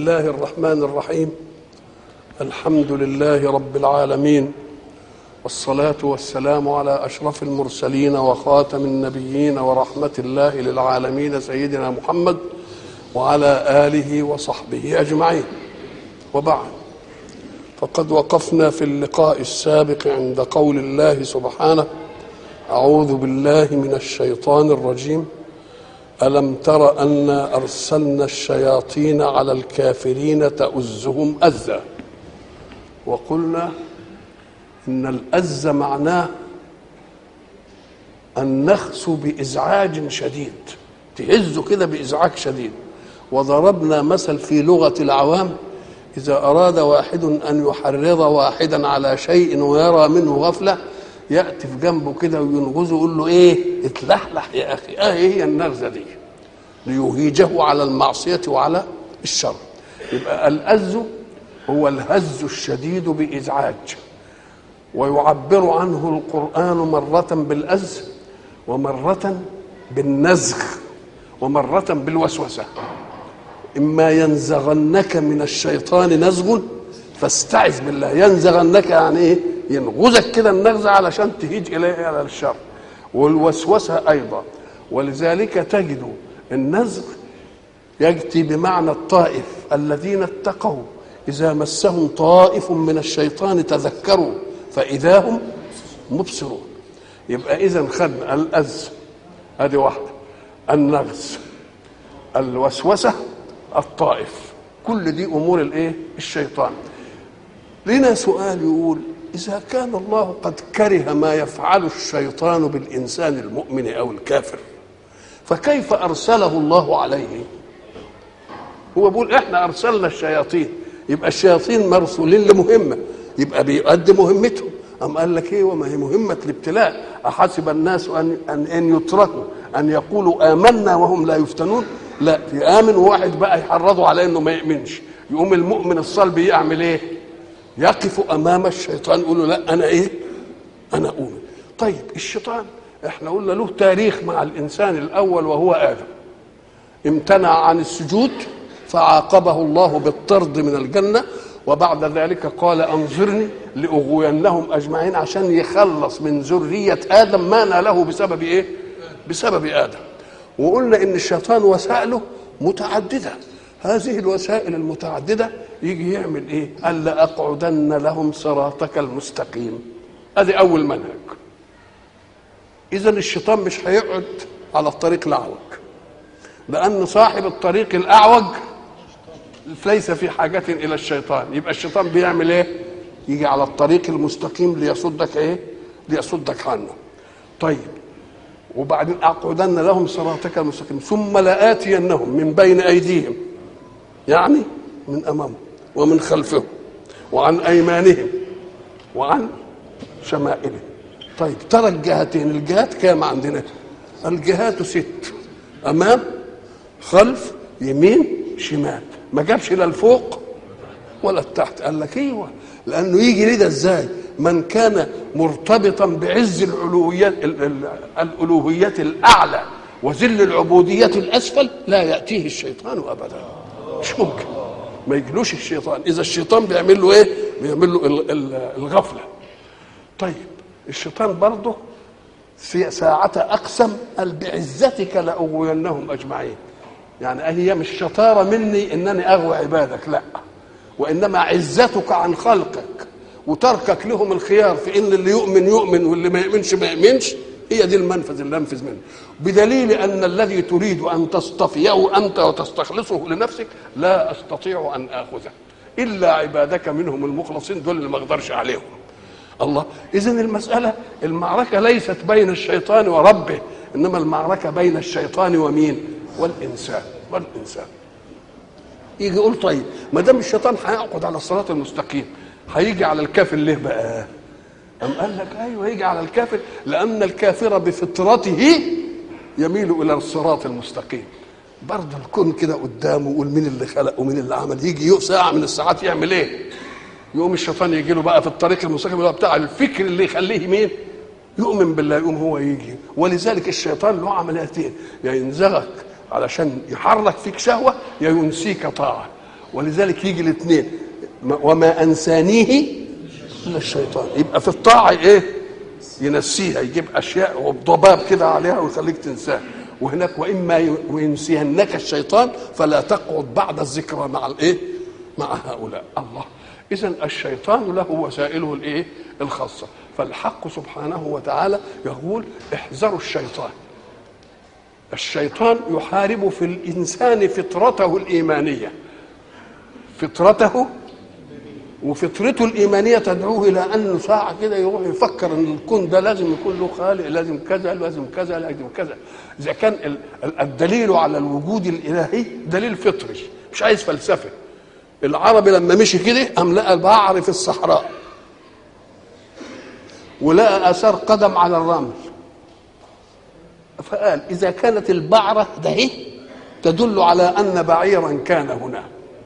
الله الرحمن الرحيم الحمد لله رب العالمين والصلاة والسلام على أشرف المرسلين وخاتم النبيين ورحمة الله للعالمين سيدنا محمد وعلى آله وصحبه أجمعين وبعد فقد وقفنا في اللقاء السابق عند قول الله سبحانه أعوذ بالله من الشيطان الرجيم ألم تر أنا أرسلنا الشياطين على الكافرين تؤزهم أزا وقلنا إن الأز معناه النخس بإزعاج شديد تهزه كده بإزعاج شديد وضربنا مثل في لغة العوام إذا أراد واحد أن يحرض واحدا على شيء ويرى منه غفلة يأتي في جنبه كده وينغزه يقول له إيه اتلحلح يا أخي آه إيه هي النغزة دي ليهيجه على المعصية وعلى الشر يبقى الأز هو الهز الشديد بإزعاج ويعبر عنه القرآن مرة بالأز ومرة بالنزغ ومرة بالوسوسة إما ينزغنك من الشيطان نزغ فاستعذ بالله ينزغنك يعني إيه ينغزك كده النغزة علشان تهيج إليه على الشر والوسوسة أيضا ولذلك تجد النزغ يأتي بمعنى الطائف الذين اتقوا إذا مسهم طائف من الشيطان تذكروا فإذا هم مبصرون يبقى إذا خدنا الأز هذه واحدة النغز الوسوسة الطائف كل دي أمور الإيه الشيطان لنا سؤال يقول إذا كان الله قد كره ما يفعل الشيطان بالإنسان المؤمن أو الكافر فكيف أرسله الله عليه هو بيقول إحنا أرسلنا الشياطين يبقى الشياطين مرسولين لمهمة يبقى بيؤدي مهمتهم أم قال لك إيه وما هي مهمة الابتلاء أحسب الناس أن أن, أن يتركوا أن يقولوا آمنا وهم لا يفتنون لا يآمن واحد بقى يحرضوا على إنه ما يؤمنش يقوم المؤمن الصلب يعمل إيه؟ يقف أمام الشيطان يقول له لا أنا إيه؟ أنا أؤمن طيب الشيطان احنا قلنا له تاريخ مع الإنسان الأول وهو آدم امتنع عن السجود فعاقبه الله بالطرد من الجنة وبعد ذلك قال أنظرني لأغوينهم أجمعين عشان يخلص من ذرية آدم ما ناله بسبب إيه؟ بسبب آدم وقلنا إن الشيطان وسائله متعددة هذه الوسائل المتعددة يجي يعمل إيه؟ قال لأقعدن لهم صراطك المستقيم هذه أول منهج إذا الشيطان مش هيقعد على الطريق الأعوج لأن صاحب الطريق الأعوج ليس في حاجة إلى الشيطان يبقى الشيطان بيعمل إيه؟ يجي على الطريق المستقيم ليصدك إيه؟ ليصدك عنه طيب وبعدين أقعدن لهم صراطك المستقيم ثم لآتينهم من بين أيديهم يعني من أمامهم ومن خلفهم وعن أيمانهم وعن شمائلهم طيب ترى الجهتين الجهات كام عندنا الجهات ست أمام خلف يمين شمال ما جابش لا الفوق ولا التحت قال لك ايوه لانه يجي لده ازاي من كان مرتبطا بعز العلويات الالوهيات الاعلى وذل العبوديه الاسفل لا ياتيه الشيطان ابدا مش ممكن ما يجلوش الشيطان اذا الشيطان بيعمل له ايه بيعمل له الغفله طيب الشيطان برضه في ساعة أقسم قال بعزتك لأغوينهم أجمعين يعني هي مش شطارة مني إنني أغوى عبادك لا وإنما عزتك عن خلقك وتركك لهم الخيار في إن اللي يؤمن يؤمن واللي ما يؤمنش ما يؤمنش هي دي المنفذ اللي أنفذ منه بدليل أن الذي تريد أن تصطفيه أنت وتستخلصه لنفسك لا أستطيع أن آخذه إلا عبادك منهم المخلصين دول اللي ما أقدرش عليهم الله اذا المساله المعركه ليست بين الشيطان وربه انما المعركه بين الشيطان ومين والانسان والانسان يجي يقول طيب ما دام الشيطان هيقعد على الصراط المستقيم هيجي على الكافر ليه بقى أم قال لك ايوه هيجي على الكافر لان الكافر بفطرته يميل الى الصراط المستقيم برضه الكون كده قدامه يقول مين اللي خلق ومين اللي عمل يجي ساعه من الساعات يعمل ايه يقوم الشيطان يجي له بقى في الطريق المستقيم اللي هو بتاع الفكر اللي يخليه مين يؤمن بالله يقوم هو يجي ولذلك الشيطان له عمليتين يا ينزغك علشان يحرك فيك شهوه يا ينسيك طاعه ولذلك يجي الاثنين وما انسانيه الا الشيطان يبقى في الطاعه ايه ينسيها يجيب اشياء وضباب كده عليها ويخليك تنساها وهناك واما ينسينك الشيطان فلا تقعد بعد الذكرى مع الايه مع هؤلاء الله اذا الشيطان له وسائله الايه الخاصه فالحق سبحانه وتعالى يقول احذروا الشيطان الشيطان يحارب في الانسان فطرته الايمانيه فطرته وفطرته الإيمانية تدعوه إلى أنه ساعة كده يروح يفكر أن الكون ده لازم يكون له خالق لازم كذا لازم كذا لازم كذا إذا كان الدليل على الوجود الإلهي دليل فطري مش عايز فلسفة العربي لما مشي كده قام لقى البعر في الصحراء ولقى آثار قدم على الرمل فقال إذا كانت البعرة ده إيه تدل على أن بعيرا كان هنا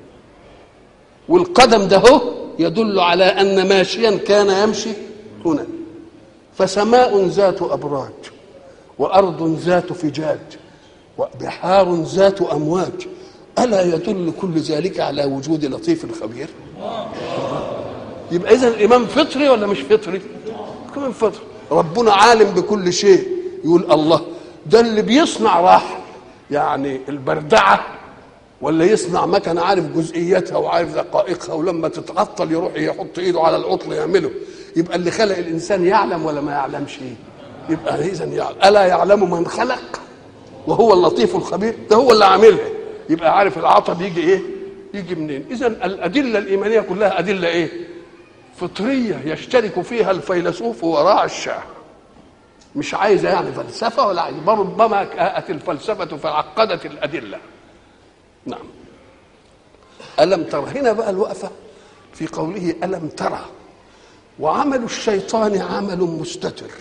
والقدم ده هو يدل على أن ماشيا كان يمشي هنا فسماء ذات أبراج وأرض ذات فجاج وبحار ذات أمواج ألا يدل كل ذلك على وجود لطيف الخبير يبقى إذا الإمام فطري ولا مش فطري كمان فطري ربنا عالم بكل شيء يقول الله ده اللي بيصنع راح يعني البردعة ولا يصنع مكنة عارف جزئياتها وعارف دقائقها ولما تتعطل يروح يحط ايده على العطل يعمله يبقى اللي خلق الانسان يعلم ولا ما يعلمش يبقى اذا يعلم الا يعلم من خلق وهو اللطيف الخبير ده هو اللي عاملها يبقى عارف العطب يجي ايه يجي منين اذا الادله الايمانيه كلها ادله ايه فطريه يشترك فيها الفيلسوف وراء الشاه مش عايزه يعني فلسفه ولا عايزه ربما اتت الفلسفه فعقدت الادله نعم ألم ترى هنا بقى الوقفة في قوله ألم ترى وعمل الشيطان عمل مستتر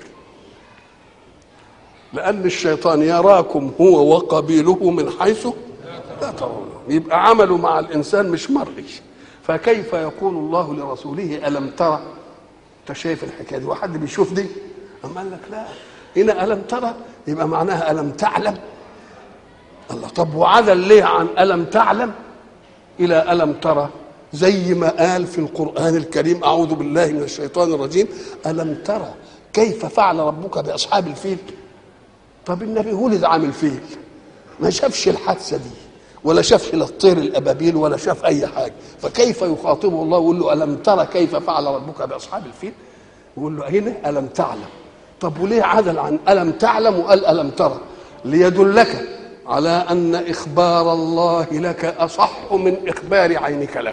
لأن الشيطان يراكم هو وقبيله من حيث لا ترونه يبقى عمله مع الإنسان مش مرئي فكيف يقول الله لرسوله ألم ترى أنت شايف الحكاية دي وحد بيشوف دي أما قال لك لا هنا ألم ترى يبقى معناها ألم تعلم الله طب وعدل ليه عن ألم تعلم إلى ألم ترى زي ما قال في القرآن الكريم أعوذ بالله من الشيطان الرجيم ألم ترى كيف فعل ربك بأصحاب الفيل طب النبي ولد عام الفيل ما شافش الحادثة دي ولا شافش لا الطير الأبابيل ولا شاف أي حاجة فكيف يخاطبه الله ويقول له ألم ترى كيف فعل ربك بأصحاب الفيل يقول له هنا ألم تعلم طب وليه عدل عن ألم تعلم وقال ألم ترى ليدلك على ان اخبار الله لك اصح من اخبار عينك لك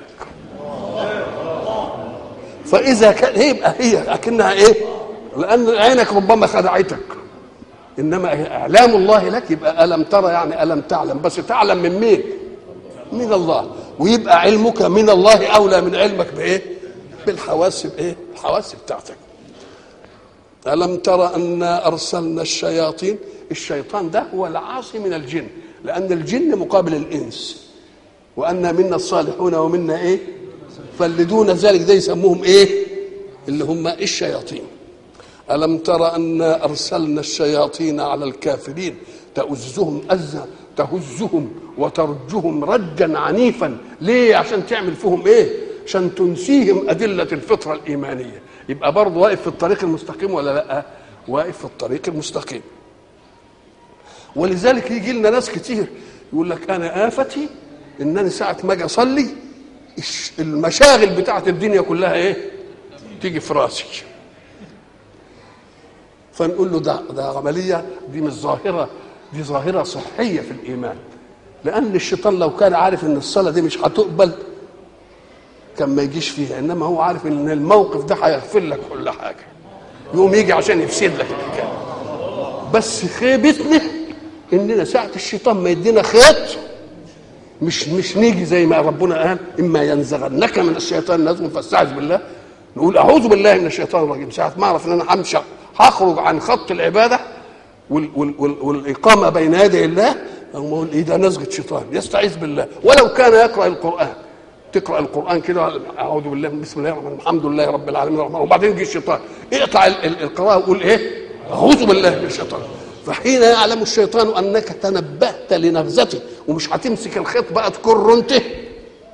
فاذا كان يبقى هي لكنها ايه لان عينك ربما خدعتك انما اعلام الله لك يبقى الم ترى يعني الم تعلم بس تعلم من مين من الله ويبقى علمك من الله اولى من علمك بايه بالحواس بايه الحواس بتاعتك الم ترى انا ارسلنا الشياطين الشيطان ده هو العاصي من الجن لأن الجن مقابل الإنس وأن منا الصالحون ومنا إيه فاللي دون ذلك ده يسموهم إيه اللي هم الشياطين ألم ترى أنا أرسلنا الشياطين على الكافرين تؤزهم أزا تهزهم وترجهم رجا عنيفا ليه عشان تعمل فيهم ايه عشان تنسيهم أدلة الفطرة الإيمانية يبقى برضه واقف في الطريق المستقيم ولا لا واقف في الطريق المستقيم ولذلك يجي لنا ناس كتير يقول لك انا افتي انني ساعه ما اجي اصلي المشاغل بتاعت الدنيا كلها ايه تيجي في راسي فنقول له ده ده عمليه دي مش ظاهره دي ظاهره صحيه في الايمان لان الشيطان لو كان عارف ان الصلاه دي مش هتقبل كان ما يجيش فيها انما هو عارف ان الموقف ده هيغفر لك كل حاجه يقوم يجي عشان يفسد لك الحكايه بس خيبتنا اننا ساعه الشيطان ما يدينا خيط مش مش نيجي زي ما ربنا قال اما ينزغنك من الشيطان نزغ فاستعذ بالله نقول اعوذ بالله من الشيطان الرجيم ساعه ما اعرف ان انا همشي هخرج عن خط العباده وال وال وال والاقامه بين يدي الله اقوم اقول ايه ده نزغه شيطان يستعيذ بالله ولو كان يقرا القران تقرا القران كده اعوذ بالله بسم الله الرحمن الرحيم الحمد لله رب العالمين الرحمن وبعدين يجي الشيطان اقطع القراءه وقول ايه اعوذ بالله من الشيطان فحين يعلم الشيطان انك تنبهت لنغزته ومش هتمسك الخيط بقى تكر انت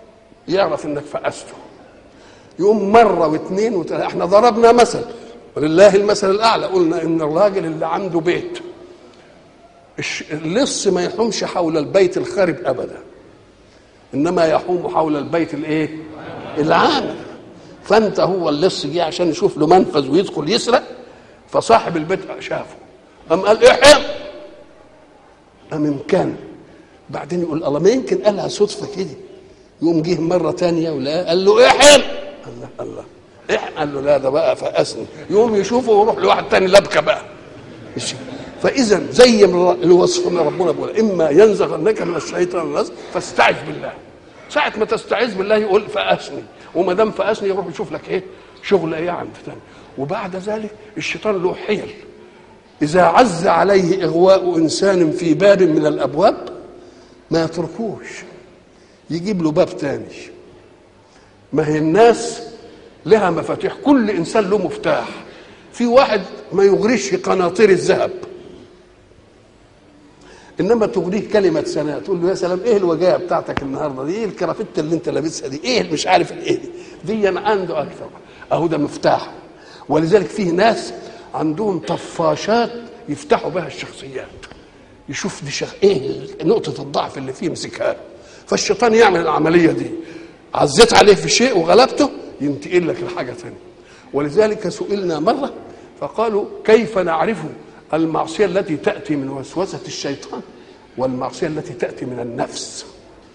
يعرف انك فقسته يقوم مره واثنين وثلاثه احنا ضربنا مثل ولله المثل الاعلى قلنا ان الراجل اللي عنده بيت الش- اللص ما يحومش حول البيت الخارب ابدا انما يحوم حول البيت الايه العامر فانت هو اللص جه عشان يشوف له منفذ ويدخل يسرق فصاحب البيت شافه قام قال احم قام امكان بعدين يقول الله ما يمكن قالها صدفه كده يقوم جه مره تانية ولا قال له احم الله الله احم قال له لا ده بقى فقسني يقوم يشوفه ويروح لواحد تاني لبكه بقى مش- فاذا زي ما اللي وصفنا ربنا بيقول اما ينزغنك من الشيطان نزغ فاستعذ بالله ساعة ما تستعيذ بالله يقول فأسني وما دام فأسني يروح يشوف لك ايه شغل ايه عند تاني وبعد ذلك الشيطان له حيل إذا عز عليه إغواء إنسان في باب من الأبواب ما يتركوش يجيب له باب تاني ما هي الناس لها مفاتيح كل إنسان له مفتاح في واحد ما يغريش قناطير الذهب انما تغريه كلمه سنه تقول له يا سلام ايه الوجايه بتاعتك النهارده دي ايه الكرافته اللي انت لابسها دي ايه مش عارف الايه دي دي أنا عنده اكثر اهو ده مفتاح ولذلك فيه ناس عندهم طفاشات يفتحوا بها الشخصيات يشوف دي شخ... ايه نقطه الضعف اللي فيه يمسكها له. فالشيطان يعمل العمليه دي عزيت عليه في شيء وغلبته ينتقل لك الحاجه ثانيه ولذلك سئلنا مره فقالوا كيف نعرف المعصيه التي تاتي من وسوسه الشيطان والمعصيه التي تاتي من النفس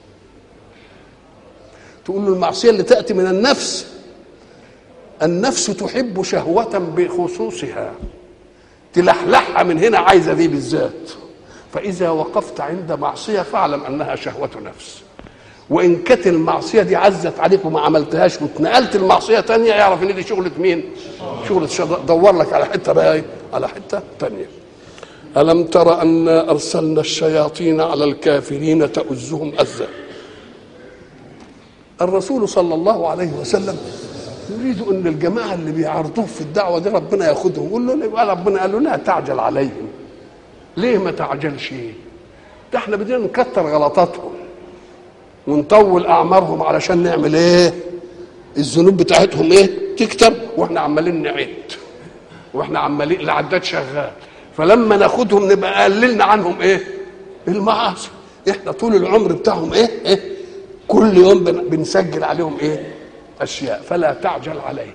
تقول له المعصيه اللي تاتي من النفس النفس تحب شهوه بخصوصها تلحلحها من هنا عايزه دي بالذات فاذا وقفت عند معصيه فاعلم انها شهوه نفس وان كانت المعصيه دي عزت عليك وما عملتهاش واتنقلت المعصيه تانية يعرف ان دي شغله مين شغله شد- دور لك على حته بقى إيه؟ على حته تانية الم تر انا ارسلنا الشياطين على الكافرين تؤزهم ازا الرسول صلى الله عليه وسلم يريد ان الجماعه اللي بيعارضوه في الدعوه دي ربنا ياخدهم يقول له يبقى ربنا قال له لا تعجل عليهم ليه ما تعجلش ده احنا بدنا نكتر غلطاتهم ونطول اعمارهم علشان نعمل ايه الذنوب بتاعتهم ايه تكتر واحنا عمالين نعد واحنا عمالين العداد شغال فلما ناخدهم نبقى قللنا عنهم ايه المعاصي احنا طول العمر بتاعهم ايه ايه كل يوم بن- بنسجل عليهم ايه اشياء فلا تعجل عليهم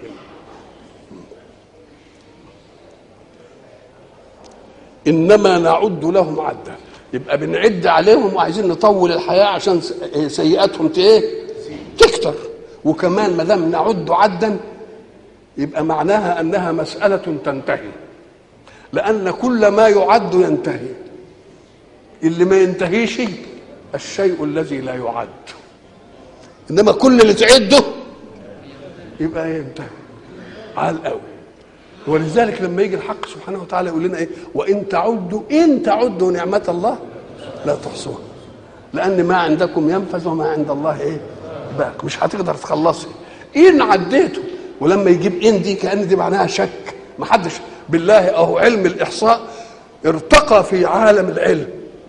انما نعد لهم عدا يبقى بنعد عليهم وعايزين نطول الحياه عشان س- إيه سيئاتهم ت- ايه تكتر وكمان ما دام نعد عدا يبقى معناها انها مساله تنتهي لان كل ما يعد ينتهي اللي ما ينتهيش الشيء الذي لا يعد انما كل اللي تعده يبقى ينتهي عال قوي ولذلك لما يجي الحق سبحانه وتعالى يقول لنا ايه وان تعدوا ان تعدوا نعمه الله لا تحصوها لان ما عندكم ينفذ وما عند الله ايه باق مش هتقدر تخلصي ان عديته ولما يجيب ان دي كان دي معناها شك ما حدش بالله اهو علم الاحصاء ارتقى في عالم العلم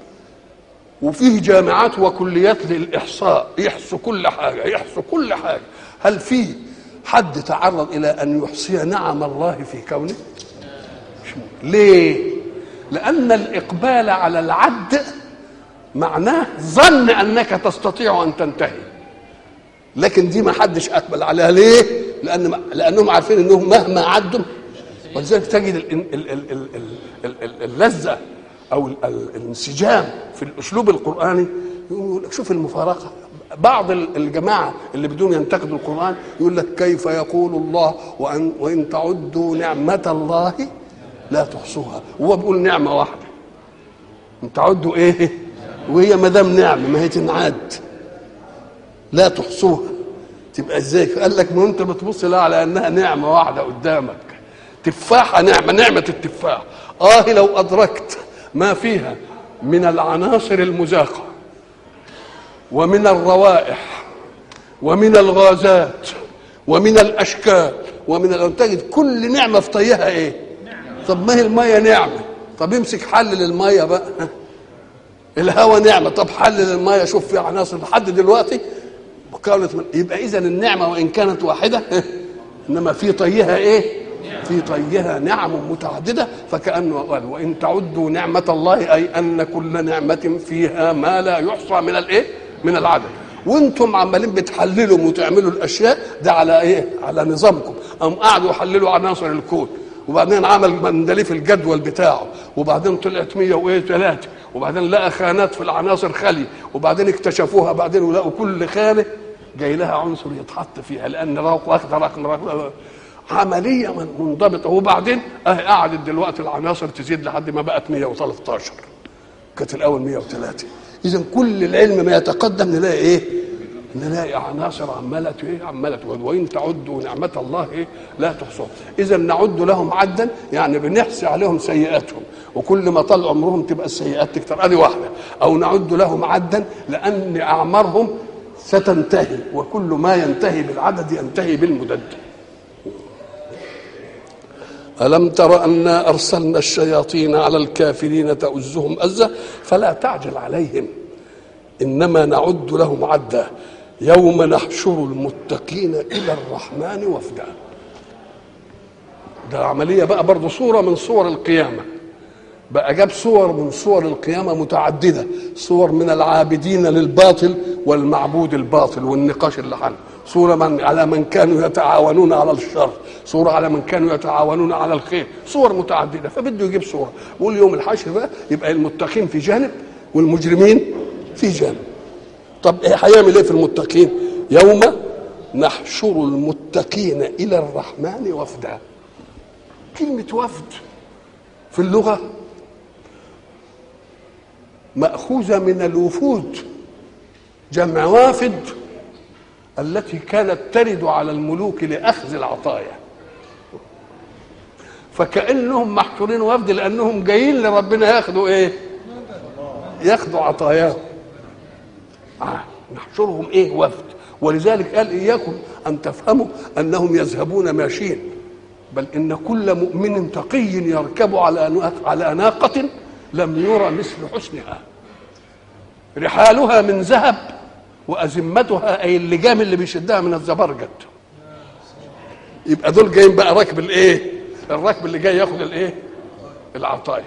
وفيه جامعات وكليات للاحصاء يحصوا كل حاجه يحصوا كل حاجه هل في حد تعرض الى ان يحصي نعم الله في كونه مش ممكن. ليه لان الاقبال على العد معناه ظن انك تستطيع ان تنتهي لكن دي ما حدش اقبل عليها ليه لان لانهم عارفين انهم مهما عدوا ولذلك تجد ال- ال- ال- ال- ال- ال- ال- اللذه او ال- ال- الانسجام في الاسلوب القراني يقول لك شوف المفارقه بعض ال- الجماعه اللي بدون ينتقدوا القران يقول لك كيف يقول الله وان وان تعدوا نعمه الله لا تحصوها هو بيقول نعمه واحده ان تعدوا ايه وهي ما دام نعمه ما هي تنعد لا تحصوها تبقى ازاي قال لك ما انت بتبص لها على انها نعمه واحده قدامك تفاحه نعمه نعمه التفاح اه لو ادركت ما فيها من العناصر المذاقه ومن الروائح ومن الغازات ومن الاشكال ومن ال- تجد كل نعمه في طيها ايه طب ما هي الميه نعمه طب امسك حلل الميه بقى الهواء نعمه طب حلل الميه شوف فيها عناصر لحد دلوقتي وكانت من يبقى اذا النعمه وان كانت واحده انما في طيها ايه في طيها نعم متعدده فكانه قال وان تعدوا نعمه الله اي ان كل نعمه فيها ما لا يحصى من الايه من العدد وانتم عمالين بتحللوا وتعملوا الاشياء ده على ايه على نظامكم قام قعدوا يحللوا عناصر الكون وبعدين عمل مندليف الجدول بتاعه وبعدين طلعت 100 وايه ثلاثه وبعدين لقى خانات في العناصر خاليه وبعدين اكتشفوها بعدين ولقوا كل خانه جاي لها عنصر يتحط فيها لان واخده رقم رقم عمليه منضبطه وبعدين اهي قعدت دلوقتي العناصر تزيد لحد ما بقت 113 كانت الاول 103 اذا كل العلم ما يتقدم نلاقي ايه نلاقي عناصر عماله ايه عماله تقول وان تعدوا نعمه الله ايه لا تحصوها اذا نعد لهم عدا يعني بنحصي عليهم سيئاتهم وكل ما طال عمرهم تبقى السيئات تكتر ادي واحده او نعد لهم عدا لان اعمارهم ستنتهي وكل ما ينتهي بالعدد ينتهي بالمدد ألم تر أنا أرسلنا الشياطين على الكافرين تؤزهم أزة فلا تعجل عليهم إنما نعد لهم عدا يوم نحشر المتقين إلى الرحمن وفدا ده عملية بقى برضه صورة من صور القيامة بقى جاب صور من صور القيامة متعددة صور من العابدين للباطل والمعبود الباطل والنقاش اللي حل صورة من على من كانوا يتعاونون على الشر صورة على من كانوا يتعاونون على الخير صور متعددة فبده يجيب صورة بيقول يوم الحشر بقى يبقى المتقين في جانب والمجرمين في جانب طب إيه هيعمل ايه في المتقين يوم نحشر المتقين الى الرحمن وفدا كلمة وفد في اللغة مأخوذة من الوفود جمع وافد التي كانت ترد على الملوك لأخذ العطايا فكأنهم محشورين وفد لأنهم جايين لربنا ياخدوا إيه؟ ياخدوا عطاياهم آه. نحشرهم إيه وفد ولذلك قال إياكم أن تفهموا أنهم يذهبون ماشيين بل إن كل مؤمن تقي يركب على على ناقة لم يرى مثل حسنها رحالها من ذهب وأزمتها أي اللجام اللي بيشدها من الزبرجد يبقى دول جايين بقى راكب الايه الراكب اللي جاي ياخد الايه العطايا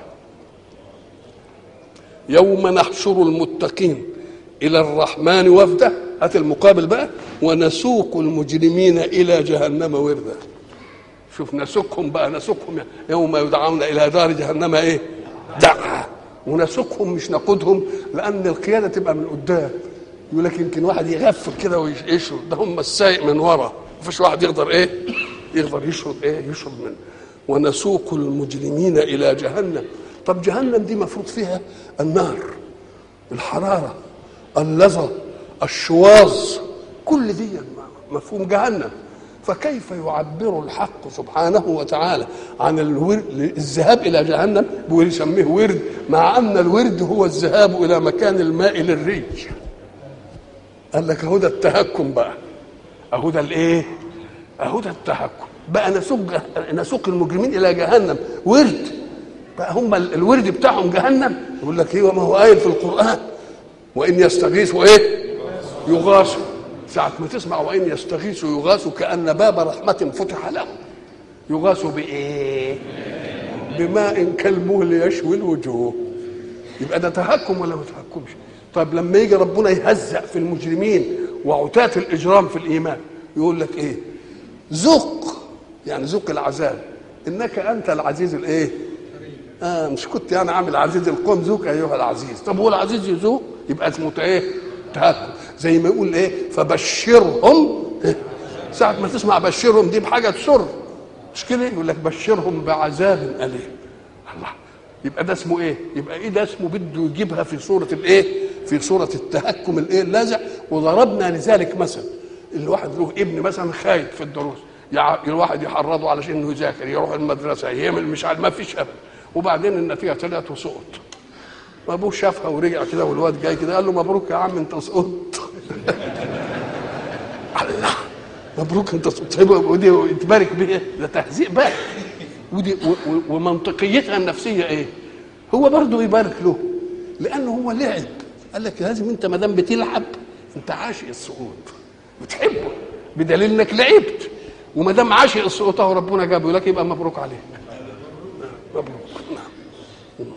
يوم نحشر المتقين الى الرحمن وفدا هات المقابل بقى ونسوق المجرمين الى جهنم وردا شوف نسوقهم بقى نسوقهم يوم يدعون الى دار جهنم ايه دعا ونسوقهم مش نقودهم لان القياده تبقى من قدام يقول لك يمكن واحد يغفل كده ويشرد ده هم السايق من ورا مفيش واحد يقدر ايه يقدر يشرد ايه يشرد منه ونسوق المجرمين الى جهنم طب جهنم دي مفروض فيها النار الحراره اللظى الشواظ كل دي مفهوم جهنم فكيف يعبر الحق سبحانه وتعالى عن الورد الذهاب الى جهنم ويسميه ورد مع ان الورد هو الذهاب الى مكان الماء للريج قال لك اهو ده التهكم بقى اهو ده الايه اهو ده التهكم بقى نسوق نسوق المجرمين الى جهنم ورد بقى هم الورد بتاعهم جهنم يقول لك ايه ما هو قايل في القران وان يستغيثوا ايه يغاثوا ساعة ما تسمع وإن يستغيثوا يغاثوا كأن باب رحمة فتح لهم يغاثوا بإيه؟ بماء كالمهل يشوي الوجوه يبقى ده تهكم ولا ما تهكمش؟ طيب لما يجي ربنا يهزأ في المجرمين وعتاة الإجرام في الإيمان يقول لك إيه؟ ذق يعني ذق العذاب إنك أنت العزيز الإيه؟ آه مش كنت يعني عامل عزيز القوم ذوق أيها العزيز طب هو العزيز يذوق يبقى اسمه إيه؟ تهكم زي ما يقول ايه فبشرهم ساعة ما تسمع بشرهم دي بحاجة تسر مش كده يقول لك بشرهم بعذاب أليم الله يبقى ده اسمه ايه يبقى ايه ده اسمه بده يجيبها في صورة الايه في صورة التهكم الايه اللاذع وضربنا لذلك مثل الواحد له ابن مثلا خايف في الدروس الواحد يحرضه علشان انه يذاكر يروح المدرسة يعمل مش عارف ما فيش ابدا وبعدين النتيجة طلعت وسقط ابوه شافها ورجع كده والواد جاي كده قال له مبروك يا عم انت سقطت الله مبروك انت سقطت ودي يتبارك بيه ده تهزيء بقى ودي ومنطقيتها النفسيه ايه؟ هو برضه يبارك له لانه هو لعب قال لك لازم انت ما دام بتلعب انت عاشق السقوط بتحبه بدليل انك لعبت وما دام عاشق السقوط اهو ربنا جابه لك يبقى مبروك عليك مبروك نعم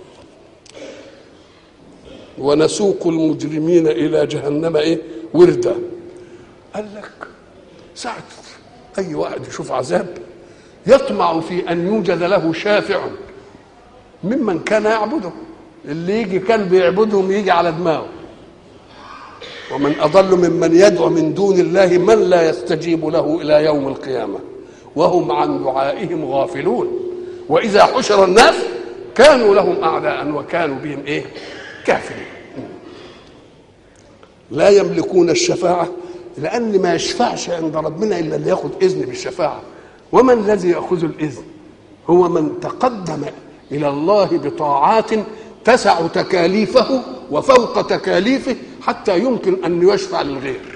ونسوق المجرمين الى جهنم ايه وردا قال لك ساعة اي واحد يشوف عذاب يطمع في ان يوجد له شافع ممن كان يعبده اللي يجي كان بيعبدهم يجي على دماغه ومن اضل ممن يدعو من دون الله من لا يستجيب له الى يوم القيامه وهم عن دعائهم غافلون واذا حشر الناس كانوا لهم اعداء وكانوا بهم ايه كافرين لا يملكون الشفاعه لان ما يشفعش عند ربنا الا اللي ياخذ اذن بالشفاعه ومن الذي ياخذ الاذن هو من تقدم الى الله بطاعات تسع تكاليفه وفوق تكاليفه حتى يمكن ان يشفع للغير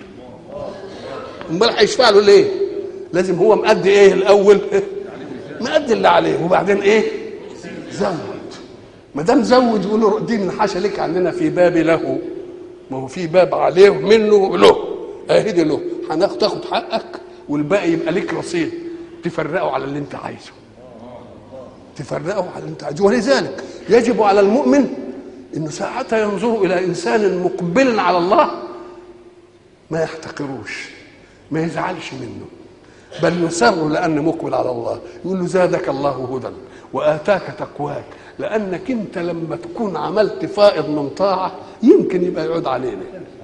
امال هيشفع له ليه لازم هو مأدي ايه الاول مأدي اللي عليه وبعدين ايه زود ما دام زود يقول له دي من حاشا لك عندنا في باب له ما هو في باب عليه منه له اهدي له هناخد تاخد حقك والباقي يبقى لك رصيد تفرقه على اللي انت عايزه تفرقه على اللي انت عايزه ولذلك يجب على المؤمن انه ساعتها ينظر الى انسان مقبل على الله ما يحتقروش ما يزعلش منه بل يسر لأنه مقبل على الله يقول له زادك الله هدى وآتاك تقواك لأنك أنت لما تكون عملت فائض من طاعة يمكن يبقى يعود علينا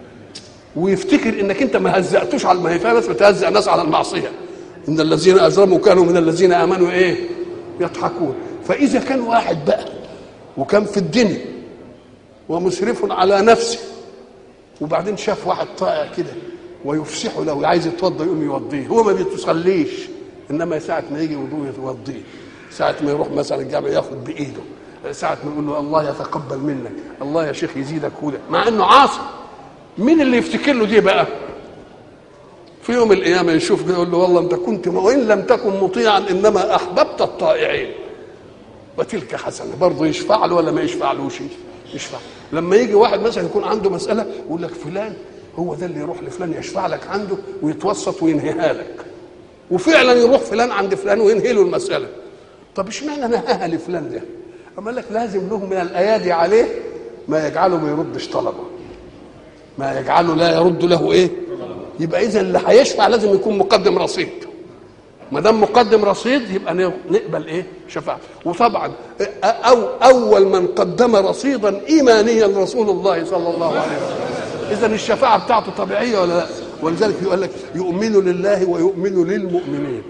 ويفتكر انك انت ما هزأتوش على ما هي فيها ناس بتهزأ ناس على المعصيه ان الذين اجرموا كانوا من الذين امنوا ايه يضحكون فاذا كان واحد بقى وكان في الدنيا ومسرف على نفسه وبعدين شاف واحد طائع كده ويفسح له عايز يتوضى يقوم يوضيه هو ما بيتصليش انما ساعه ما يجي وضوء يوضيه ساعه ما يروح مثلا الجامع ياخد بايده ساعه ما يقول له الله يتقبل منك الله يا شيخ يزيدك هدى مع انه عاصي مين اللي يفتكر له دي بقى في يوم القيامة يشوف كده يقول له والله أنت كنت وإن لم تكن مطيعا إنما أحببت الطائعين وتلك حسنة برضه يشفع له ولا ما يشفعلوش يشفع لما يجي واحد مثلا يكون عنده مسألة يقول لك فلان هو ده اللي يروح لفلان يشفع لك عنده ويتوسط وينهيها لك وفعلا يروح فلان عند فلان وينهي له المسألة طب اشمعنى نهاها لفلان ده؟ أما لك لازم له من الأيادي عليه ما يجعله ما يردش طلبه ما يجعله لا يرد له ايه يبقى اذا اللي هيشفع لازم يكون مقدم رصيد ما دام مقدم رصيد يبقى نقبل ايه شفاعة وطبعا أو اول من قدم رصيدا ايمانيا رسول الله صلى الله عليه وسلم اذا الشفاعه بتاعته طبيعيه ولا لا ولذلك يقول لك يؤمن لله ويؤمن للمؤمنين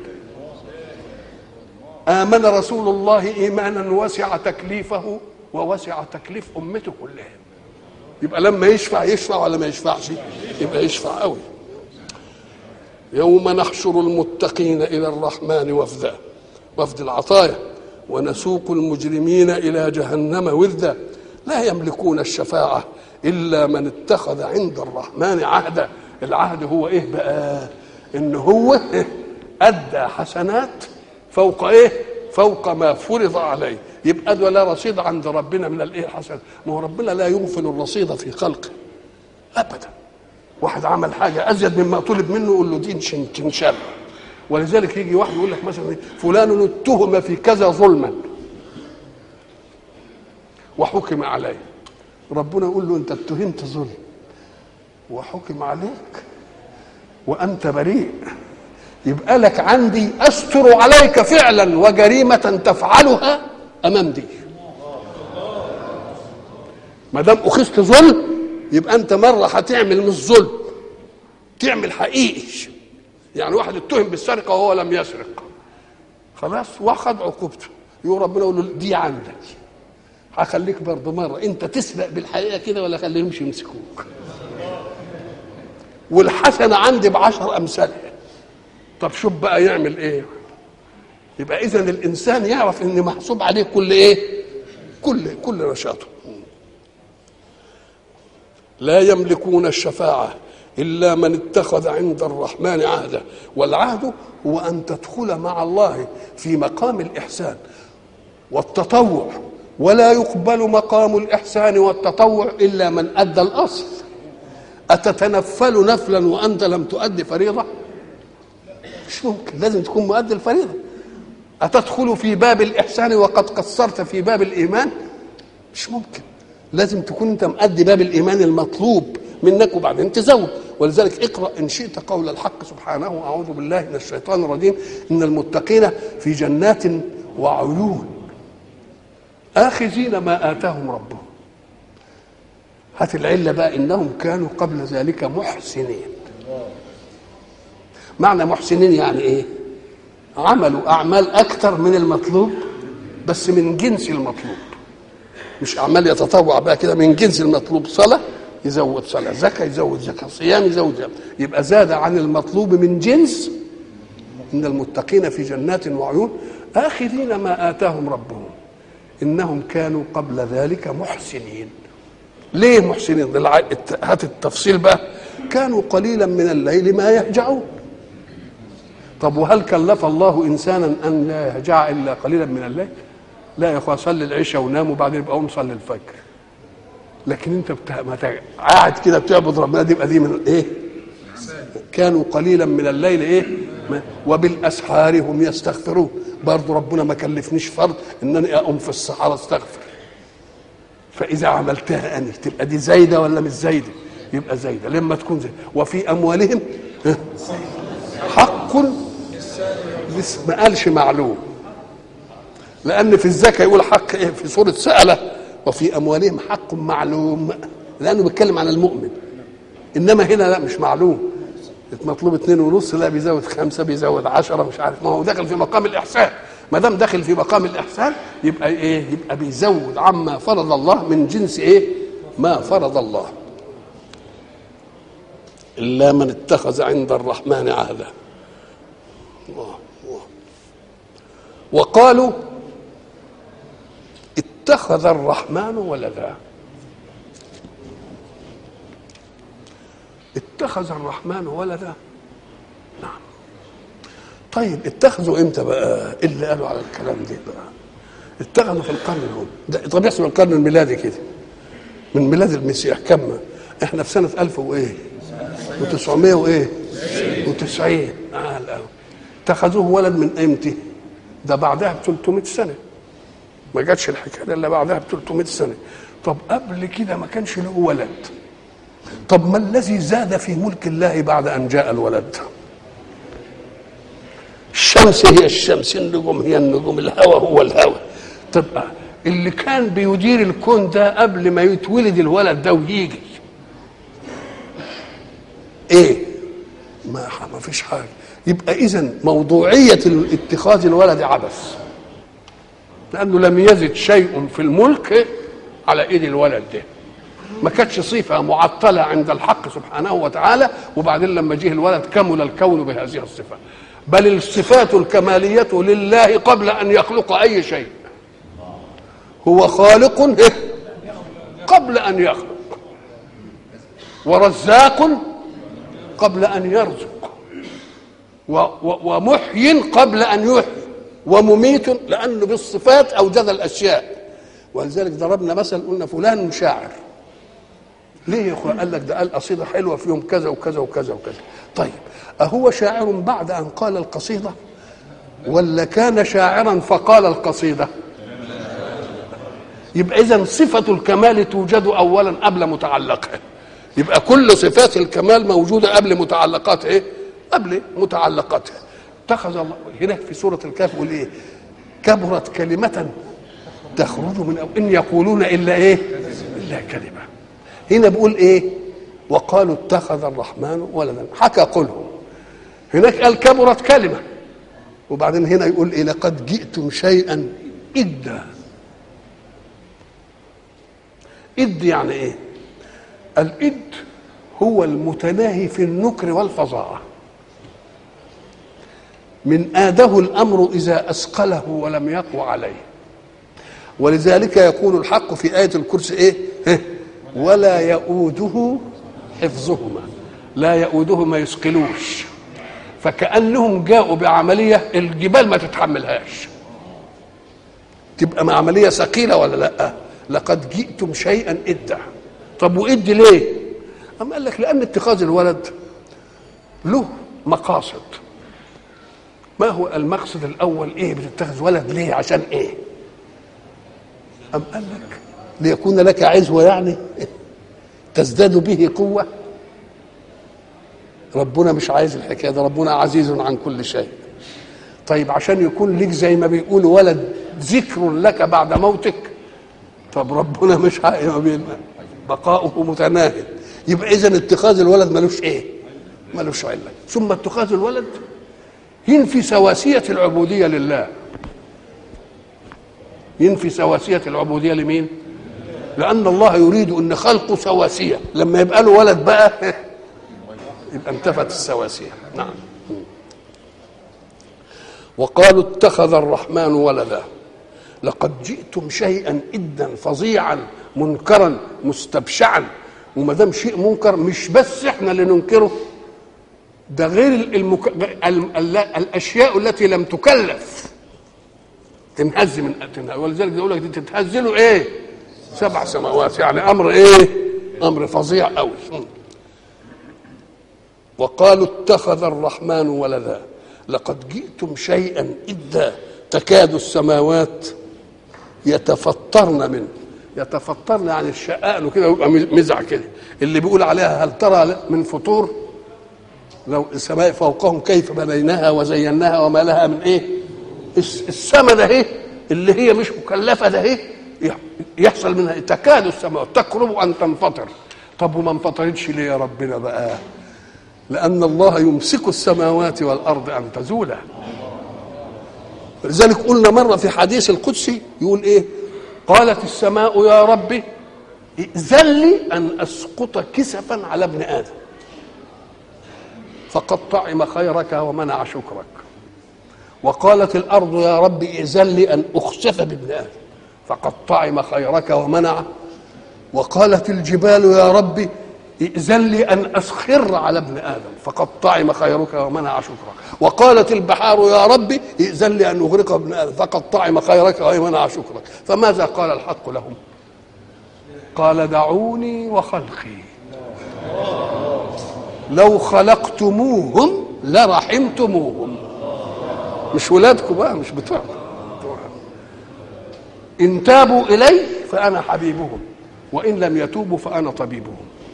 امن رسول الله ايمانا وسع تكليفه ووسع تكليف امته كلهم يبقى لما يشفع يشفع ولا ما يشفعش يبقى يشفع قوي يوم نحشر المتقين الى الرحمن وفدا وفد العطايا ونسوق المجرمين الى جهنم وردا لا يملكون الشفاعه الا من اتخذ عند الرحمن عهدا العهد هو ايه بقى ان هو ادى حسنات فوق ايه فوق ما فرض عليه يبقى ده لا رصيد عند ربنا من الايه حسن ما هو ربنا لا يغفل الرصيد في خلقه ابدا واحد عمل حاجه ازيد مما طلب منه يقول له دي تنشال ولذلك يجي واحد يقول لك مثلا فلان اتهم في كذا ظلما وحكم عليه ربنا يقول له انت اتهمت ظلم وحكم عليك وانت بريء يبقى لك عندي استر عليك فعلا وجريمه تفعلها امام دي ما دام اخذت ظلم يبقى انت مره هتعمل مش ظلم تعمل حقيقي يعني واحد اتهم بالسرقه وهو لم يسرق خلاص واخد عقوبته يقول ربنا يقول له دي عندك هخليك برضه مره انت تسرق بالحقيقه كده ولا خليهمش يمسكوك والحسنه عندي بعشر امثالها طب شوف بقى يعمل ايه يبقى اذا الانسان يعرف ان محسوب عليه كل ايه كل كل نشاطه لا يملكون الشفاعه الا من اتخذ عند الرحمن عهدا والعهد هو ان تدخل مع الله في مقام الاحسان والتطوع ولا يقبل مقام الاحسان والتطوع الا من ادى الاصل أتتنفل نفلا وأنت لم تؤدي فريضة مش ممكن لازم تكون مؤدي الفريضة أتدخل في باب الإحسان وقد قصرت في باب الإيمان مش ممكن لازم تكون أنت مؤدي باب الإيمان المطلوب منك وبعدين تزود ولذلك اقرأ إن شئت قول الحق سبحانه أعوذ بالله من الشيطان الرجيم إن المتقين في جنات وعيون آخذين ما آتاهم ربهم هات العلة بقى إنهم كانوا قبل ذلك محسنين معنى محسنين يعني إيه عملوا أعمال أكثر من المطلوب بس من جنس المطلوب مش أعمال يتطوع بقى كده من جنس المطلوب صلاة يزود صلاة زكاة يزود زكاة صيام يزود صيام يبقى زاد عن المطلوب من جنس إن المتقين في جنات وعيون آخذين ما آتاهم ربهم إنهم كانوا قبل ذلك محسنين ليه محسنين الع- الت- هات التفصيل بقى كانوا قليلا من الليل ما يهجعون طب وهل كلف الله انسانا ان لا يهجع الا قليلا من الليل لا يا اخويا صلي العشاء ونام وبعدين يبقى قوم صلي الفجر لكن انت بتا... ما ت- قاعد كده بتعبد ربنا دي يبقى دي من ايه كانوا قليلا من الليل ايه ما- وبالاسحار هم يستغفرون برضه ربنا ما كلفنيش فرض انني اقوم في الصحراء استغفر فاذا عملتها اني تبقى دي زايده ولا مش زايده يبقى زايده لما تكون زايده وفي اموالهم ها، حق لسه ما قالش معلوم لان في الزكاه يقول حق ايه في سوره سأله وفي اموالهم حق معلوم لانه بيتكلم عن المؤمن انما هنا لا مش معلوم مطلوب اتنين ونص لا بيزود خمسة بيزود عشرة مش عارف ما هو داخل في مقام الإحسان ما دام داخل في مقام الإحسان يبقى إيه يبقى بيزود عما فرض الله من جنس إيه ما فرض الله إلا من اتخذ عند الرحمن عهدا الله الله وقالوا اتخذ الرحمن ولدا اتخذ الرحمن ولدا نعم طيب اتخذوا امتى بقى إيه اللي قالوا على الكلام ده بقى اتخذوا في القرن الاول ده طب يحسب القرن الميلادي كده من ميلاد المسيح كم احنا في سنه 1000 وايه و900 وايه و90 اه الأول. اتخذوه ولد من امتى ده بعدها ب 300 سنه ما جاتش الحكايه الا بعدها ب 300 سنه طب قبل كده ما كانش له ولد طب ما الذي زاد في ملك الله بعد ان جاء الولد الشمس هي الشمس النجوم هي النجوم الهوى هو الهوى تبقى اللي كان بيدير الكون ده قبل ما يتولد الولد ده ويجي ايه ما ما فيش حاجه يبقى اذا موضوعيه اتخاذ الولد عبث لانه لم يزد شيء في الملك على ايد الولد ده ما كانتش صفه معطله عند الحق سبحانه وتعالى وبعدين لما جه الولد كمل الكون بهذه الصفه بل الصفات الكماليه لله قبل ان يخلق اي شيء هو خالق إيه؟ قبل ان يخلق ورزاق قبل ان يرزق و- و- ومحيي قبل ان يحيي ومميت لانه بالصفات اوجد الاشياء ولذلك ضربنا مثل قلنا فلان شاعر ليه يا اخويا قال لك ده قال قصيده حلوه في يوم كذا وكذا وكذا وكذا طيب اهو شاعر بعد ان قال القصيده ولا كان شاعرا فقال القصيده يبقى اذا صفه الكمال توجد اولا قبل متعلقها يبقى كل صفات الكمال موجوده قبل متعلقات ايه قبل متعلقاتها اتخذ الله هناك في سوره الكهف يقول ايه كبرت كلمه تخرج من أو ان يقولون الا ايه الا كلمه هنا بيقول ايه وقالوا اتخذ الرحمن ولدا حكى قولهم هناك قال كبرت كلمه وبعدين هنا يقول ايه لقد جئتم شيئا إدا إد يعني ايه الإد هو المتناهي في النكر والفظاعة من آده الأمر إذا أثقله ولم يقو عليه ولذلك يقول الحق في آية الكرسي إيه إيه؟ ولا يؤوده حفظهما لا يؤوده ما يثقلوش فكأنهم جاءوا بعملية الجبال ما تتحملهاش تبقى عملية ثقيلة ولا لا لقد جئتم شيئا إدا طب وإد ليه أم قال لك لأن اتخاذ الولد له مقاصد ما هو المقصد الأول إيه بتتخذ ولد ليه عشان إيه أم قال لك ليكون لك عزوة يعني تزداد به قوة ربنا مش عايز الحكاية ده ربنا عزيز عن كل شيء طيب عشان يكون لك زي ما بيقولوا ولد ذكر لك بعد موتك طب ربنا مش عايز بقاؤه متناهي يبقى اذا اتخاذ الولد ملوش ايه ملوش علة ثم اتخاذ الولد ينفي سواسية العبودية لله ينفي سواسية العبودية لمين لأن الله يريد أن خلقه سواسية لما يبقى له ولد بقى يبقى انتفت السواسية نعم وقالوا اتخذ الرحمن ولدا لقد جئتم شيئا إدا فظيعا منكرا مستبشعا وما دام شيء منكر مش بس احنا اللي ننكره ده غير المك... ال... ال... الاشياء التي لم تكلف تنهز من تنهز ولذلك يقول لك دي تتهز له ايه؟ سبع سماوات يعني امر ايه؟ امر فظيع قوي وقالوا اتخذ الرحمن ولدا لقد جئتم شيئا إدا تكاد السماوات يتفطرن منه يتفطرن عن الشقاء له كده ويبقى مزع كده اللي بيقول عليها هل ترى من فطور لو السماء فوقهم كيف بنيناها وزيناها وما لها من ايه السماء ده ايه اللي هي مش مكلفه ده ايه يحصل منها تكاد السماء تقرب ان تنفطر طب وما انفطرتش ليه يا ربنا بقى لأن الله يمسك السماوات والأرض أن تزولا لذلك قلنا مرة في حديث القدسي يقول إيه قالت السماء يا ربي ائذن لي أن أسقط كسفا على ابن آدم فقد طعم خيرك ومنع شكرك وقالت الأرض يا ربي ائذن لي أن أخسف بابن آدم فقد طعم خيرك ومنع وقالت الجبال يا ربي ائذن لي ان اسخر على ابن ادم فقد طعم خيرك ومنع شكرك وقالت البحار يا ربي ائذن لي ان اغرق ابن ادم فقد طعم خيرك ومنع شكرك فماذا قال الحق لهم قال دعوني وخلقي لو خلقتموهم لرحمتموهم مش ولادكم بقى مش بتوعكم ان تابوا الي فانا حبيبهم وان لم يتوبوا فانا طبيبهم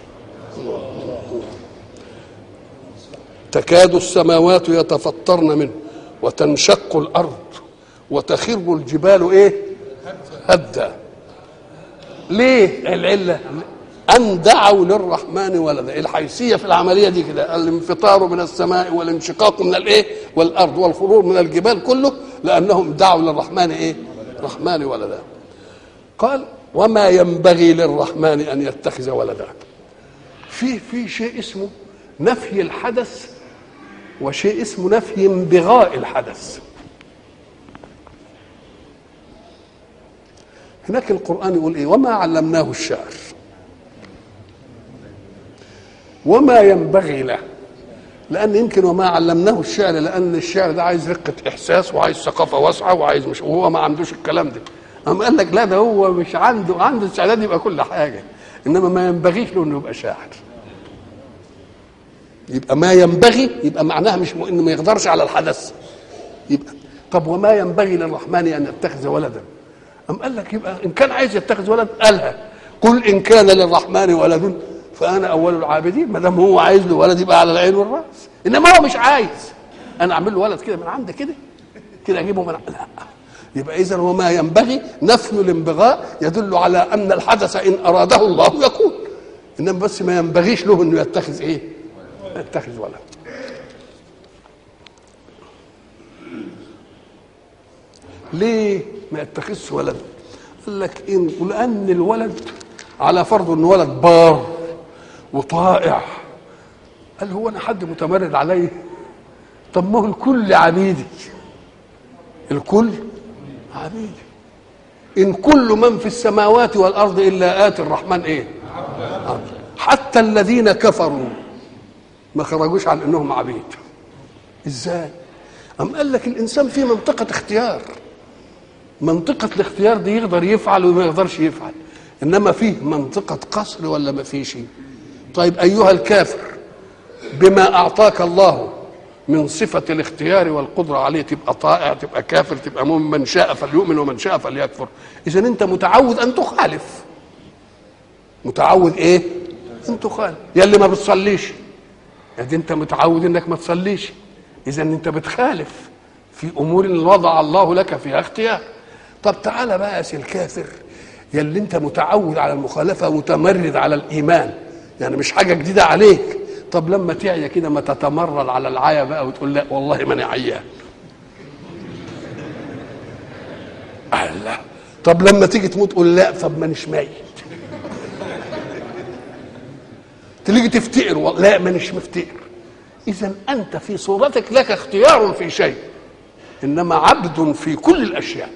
تكاد السماوات يتفطرن منه وتنشق الارض وتخر الجبال ايه هدا ليه العله ان دعوا للرحمن ولدا الحيثيه في العمليه دي كده الانفطار من السماء والانشقاق من الايه والارض والخروج من الجبال كله لانهم دعوا للرحمن ايه الرحمن ولدا قال وما ينبغي للرحمن ان يتخذ ولدا في في شيء اسمه نفي الحدث وشيء اسمه نفي انبغاء الحدث هناك القرآن يقول إيه وما علمناه الشعر وما ينبغي له لأن يمكن وما علمناه الشعر لأن الشعر ده عايز رقة إحساس وعايز ثقافة واسعة وعايز مش وهو ما عندوش الكلام ده أما قال لك لا ده هو مش عنده عنده استعداد يبقى كل حاجة إنما ما ينبغيش له إنه يبقى شاعر يبقى ما ينبغي يبقى معناها مش انه ما يقدرش على الحدث يبقى طب وما ينبغي للرحمن ان يتخذ ولدا أم قال لك يبقى ان كان عايز يتخذ ولد قالها قل ان كان للرحمن ولد فانا اول العابدين ما دام هو عايز له ولد يبقى على العين والراس انما هو مش عايز انا اعمل له ولد كده من عندي كده كده اجيبه من لا يبقى اذا وما ينبغي نفي الانبغاء يدل على ان الحدث ان اراده الله يكون انما بس ما ينبغيش له انه يتخذ ايه يتخذ ولد ليه ما يتخذش ولد قال لك إن لأن الولد على فرض أن ولد بار وطائع قال هو أنا حد متمرد عليه طب ما هو الكل عبيدي الكل عبيدي إن كل من في السماوات والأرض إلا آتي الرحمن إيه حتى الذين كفروا ما خرجوش عن انهم عبيد ازاي ام قال لك الانسان في منطقه اختيار منطقه الاختيار دي يقدر يفعل وما يقدرش يفعل انما فيه منطقه قصر ولا ما فيش طيب ايها الكافر بما اعطاك الله من صفة الاختيار والقدرة عليه تبقى طائع تبقى كافر تبقى مؤمن من شاء فليؤمن ومن شاء فليكفر إذا أنت متعود أن تخالف متعود إيه؟ أن تخالف يا اللي ما بتصليش يا دي أنت متعود إنك ما تصليش إذا أنت بتخالف في أمور وضع الله لك فيها اختيار طب تعالى بقى يا سي الكافر يا اللي أنت متعود على المخالفة متمرد على الإيمان يعني مش حاجة جديدة عليك طب لما تعيا كده ما تتمرد على العيا بقى وتقول لا والله ما انا عيان الله طب لما تيجي تموت تقول لا طب مانيش ميت تيجي تفتقر والله لا مانيش مفتقر اذا انت في صورتك لك اختيار في شيء انما عبد في كل الاشياء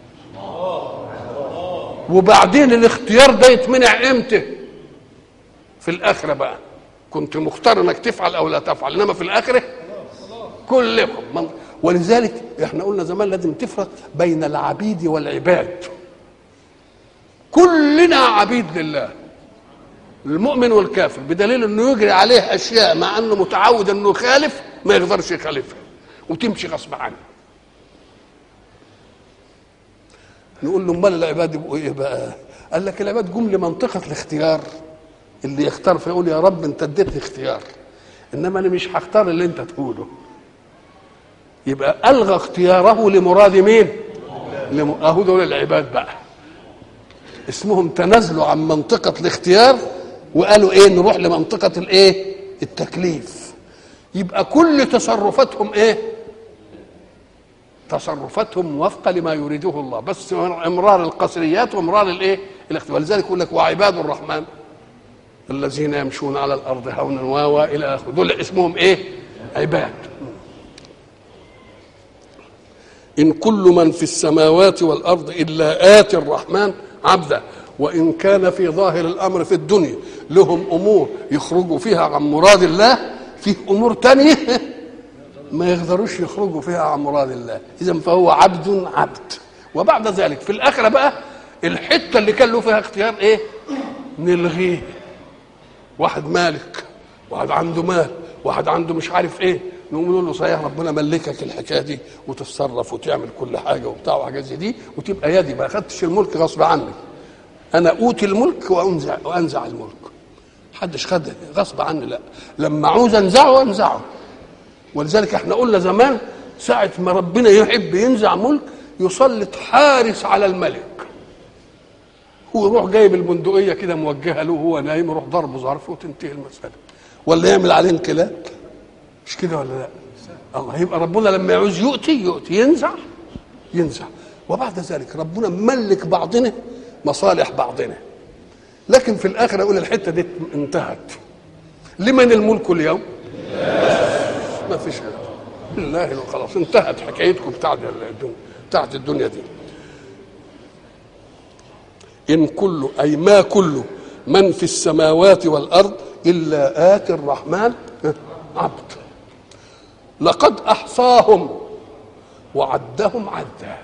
وبعدين الاختيار ده يتمنع امتى في الاخره بقى كنت مختار انك تفعل او لا تفعل انما في الاخره كلكم من ولذلك احنا قلنا زمان لازم تفرق بين العبيد والعباد كلنا عبيد لله المؤمن والكافر بدليل انه يجري عليه اشياء مع انه متعود انه يخالف ما يقدرش يخالفها وتمشي غصب عنه نقول له امال العباد يبقوا ايه بقى قال لك العباد جم لمنطقه الاختيار اللي يختار فيقول يا رب انت اديتني اختيار انما انا مش هختار اللي انت تقوله يبقى الغى اختياره لمراد مين لم... اهو دول العباد بقى اسمهم تنازلوا عن منطقة الاختيار وقالوا ايه نروح لمنطقة الايه التكليف يبقى كل تصرفاتهم ايه تصرفاتهم وفق لما يريده الله بس امرار القصريات وامرار الايه الاختيار ولذلك يقول لك وعباد الرحمن الذين يمشون على الارض هونا واوا الى اخره دول اسمهم ايه عباد ان كل من في السماوات والارض الا اتي الرحمن عبدا وان كان في ظاهر الامر في الدنيا لهم امور يخرجوا فيها عن مراد الله فيه امور تانية ما يقدروش يخرجوا فيها عن مراد الله اذا فهو عبد عبد وبعد ذلك في الاخره بقى الحته اللي كان له فيها اختيار ايه نلغيه واحد مالك واحد عنده مال واحد عنده مش عارف ايه نقوم نقول له صحيح ربنا ملكك الحكايه دي وتتصرف وتعمل كل حاجه وبتاع وحاجات زي دي وتبقى يدي ما اخدتش الملك غصب عني انا اوتي الملك وانزع وانزع الملك محدش خد غصب عني لا لما عاوز انزعه انزعه ولذلك احنا قلنا زمان ساعة ما ربنا يحب ينزع ملك يسلط حارس على الملك هو يروح جايب البندقية كده موجهة له وهو نايم يروح ضربه ظرف وتنتهي المسألة ولا يعمل عليه انقلاب مش كده ولا لا الله يبقى ربنا لما يعوز يؤتي يؤتي ينزع ينزع وبعد ذلك ربنا ملك بعضنا مصالح بعضنا لكن في الاخر اقول الحته دي انتهت لمن الملك اليوم ما فيش لله خلاص انتهت حكايتكم بتاعت الدنيا بتاعت الدنيا دي ان كل اي ما كل من في السماوات والارض الا اتي الرحمن عبد لقد احصاهم وعدهم عدا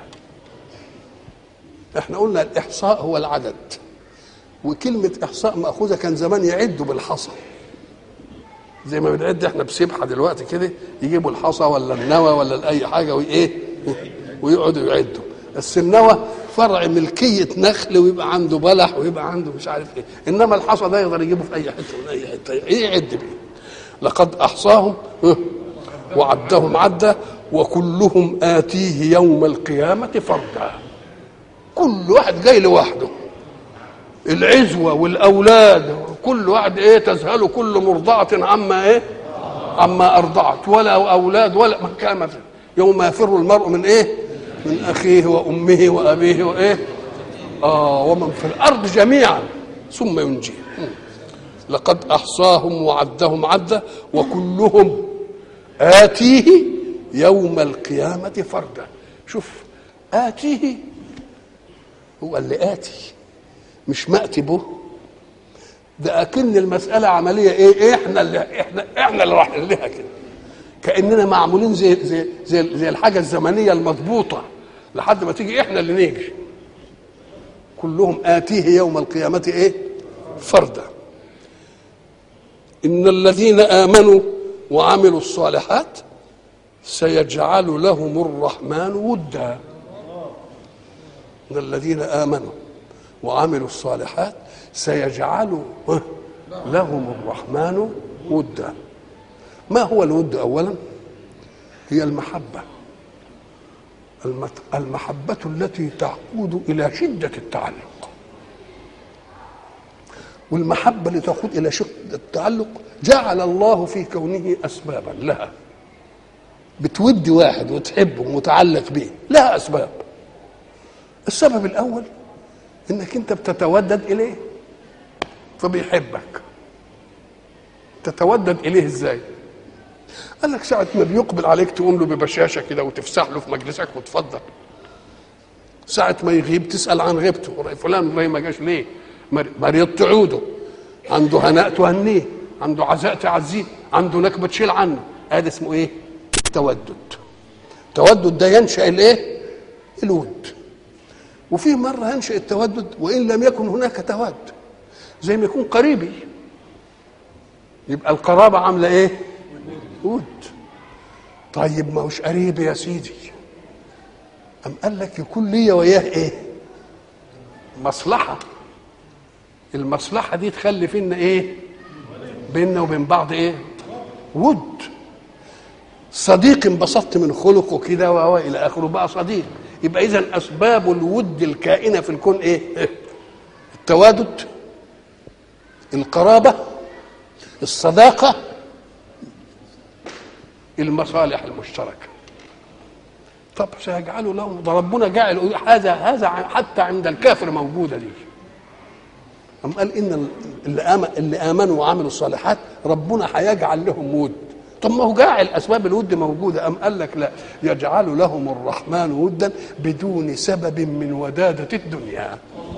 احنا قلنا الاحصاء هو العدد وكلمه احصاء ماخوذه كان زمان يعدوا بالحصى زي ما بنعد احنا بسبحه دلوقتي كده يجيبوا الحصى ولا النوى ولا اي حاجه وايه ويقعدوا يعدوا بس النوى فرع ملكيه نخل ويبقى عنده بلح ويبقى عنده مش عارف ايه انما الحصى ده يقدر يجيبه في اي حته من اي حته يعد بيه لقد احصاهم وعدهم عدا وكلهم آتيه يوم القيامة فردا كل واحد جاي لوحده العزوة والأولاد كل واحد إيه تذهل كل مرضعة عما إيه عما أرضعت ولا أولاد ولا ما كان يوم يفر المرء من إيه من أخيه وأمه وأبيه وإيه آه ومن في الأرض جميعا ثم ينجيه لقد أحصاهم وعدهم عدا وكلهم آتيه يوم القيامة فردا شوف آتيه هو اللي آتي مش مأتي به ده أكن المسألة عملية إيه إحنا اللي إحنا إحنا اللي رايحين لها كده كأننا معمولين زي زي زي, زي الحاجة الزمنية المضبوطة لحد ما تيجي إحنا اللي نيجي كلهم آتيه يوم القيامة إيه فردا إن الذين آمنوا وعملوا الصالحات سيجعل لهم الرحمن ودا إن الذين آمنوا وعملوا الصالحات سيجعل لهم الرحمن ودا ما هو الود أولا هي المحبة المحبة التي تعقود إلى شدة التعلق والمحبة اللي تقود إلى شدة التعلق جعل الله في كونه أسبابا لها بتود واحد وتحبه ومتعلق به لها أسباب السبب الأول إنك أنت بتتودد إليه فبيحبك تتودد إليه إزاي قال لك ساعة ما بيقبل عليك تقوم له ببشاشة كده وتفسح له في مجلسك وتفضل ساعة ما يغيب تسأل عن غيبته فلان ما جاش ليه مريض تعوده عنده هناء تهنيه عنده عزاء تعزيه عنده نكبة تشيل عنه هذا اسمه ايه التودد التودد ده ينشأ الايه الود وفي مرة ينشأ التودد وإن لم يكن هناك تود زي ما يكون قريبي يبقى القرابة عاملة ايه ود طيب ما هوش قريب يا سيدي أم قال لك يكون ليا وياه ايه مصلحة المصلحة دي تخلي فينا ايه بيننا وبين بعض ايه ود صديق انبسطت من خلقه كده وهو الى اخره بقى صديق يبقى اذا اسباب الود الكائنه في الكون ايه التوادد القرابه الصداقه المصالح المشتركه طب سيجعلوا لهم ده ربنا جعل هذا هذا حتى عند الكافر موجوده دي أم قال إن اللي, آمن اللي آمنوا وعملوا الصالحات ربنا هيجعل لهم ود طب ما هو جاعل أسباب الود موجودة أم قال لك لا يجعل لهم الرحمن ودا بدون سبب من ودادة الدنيا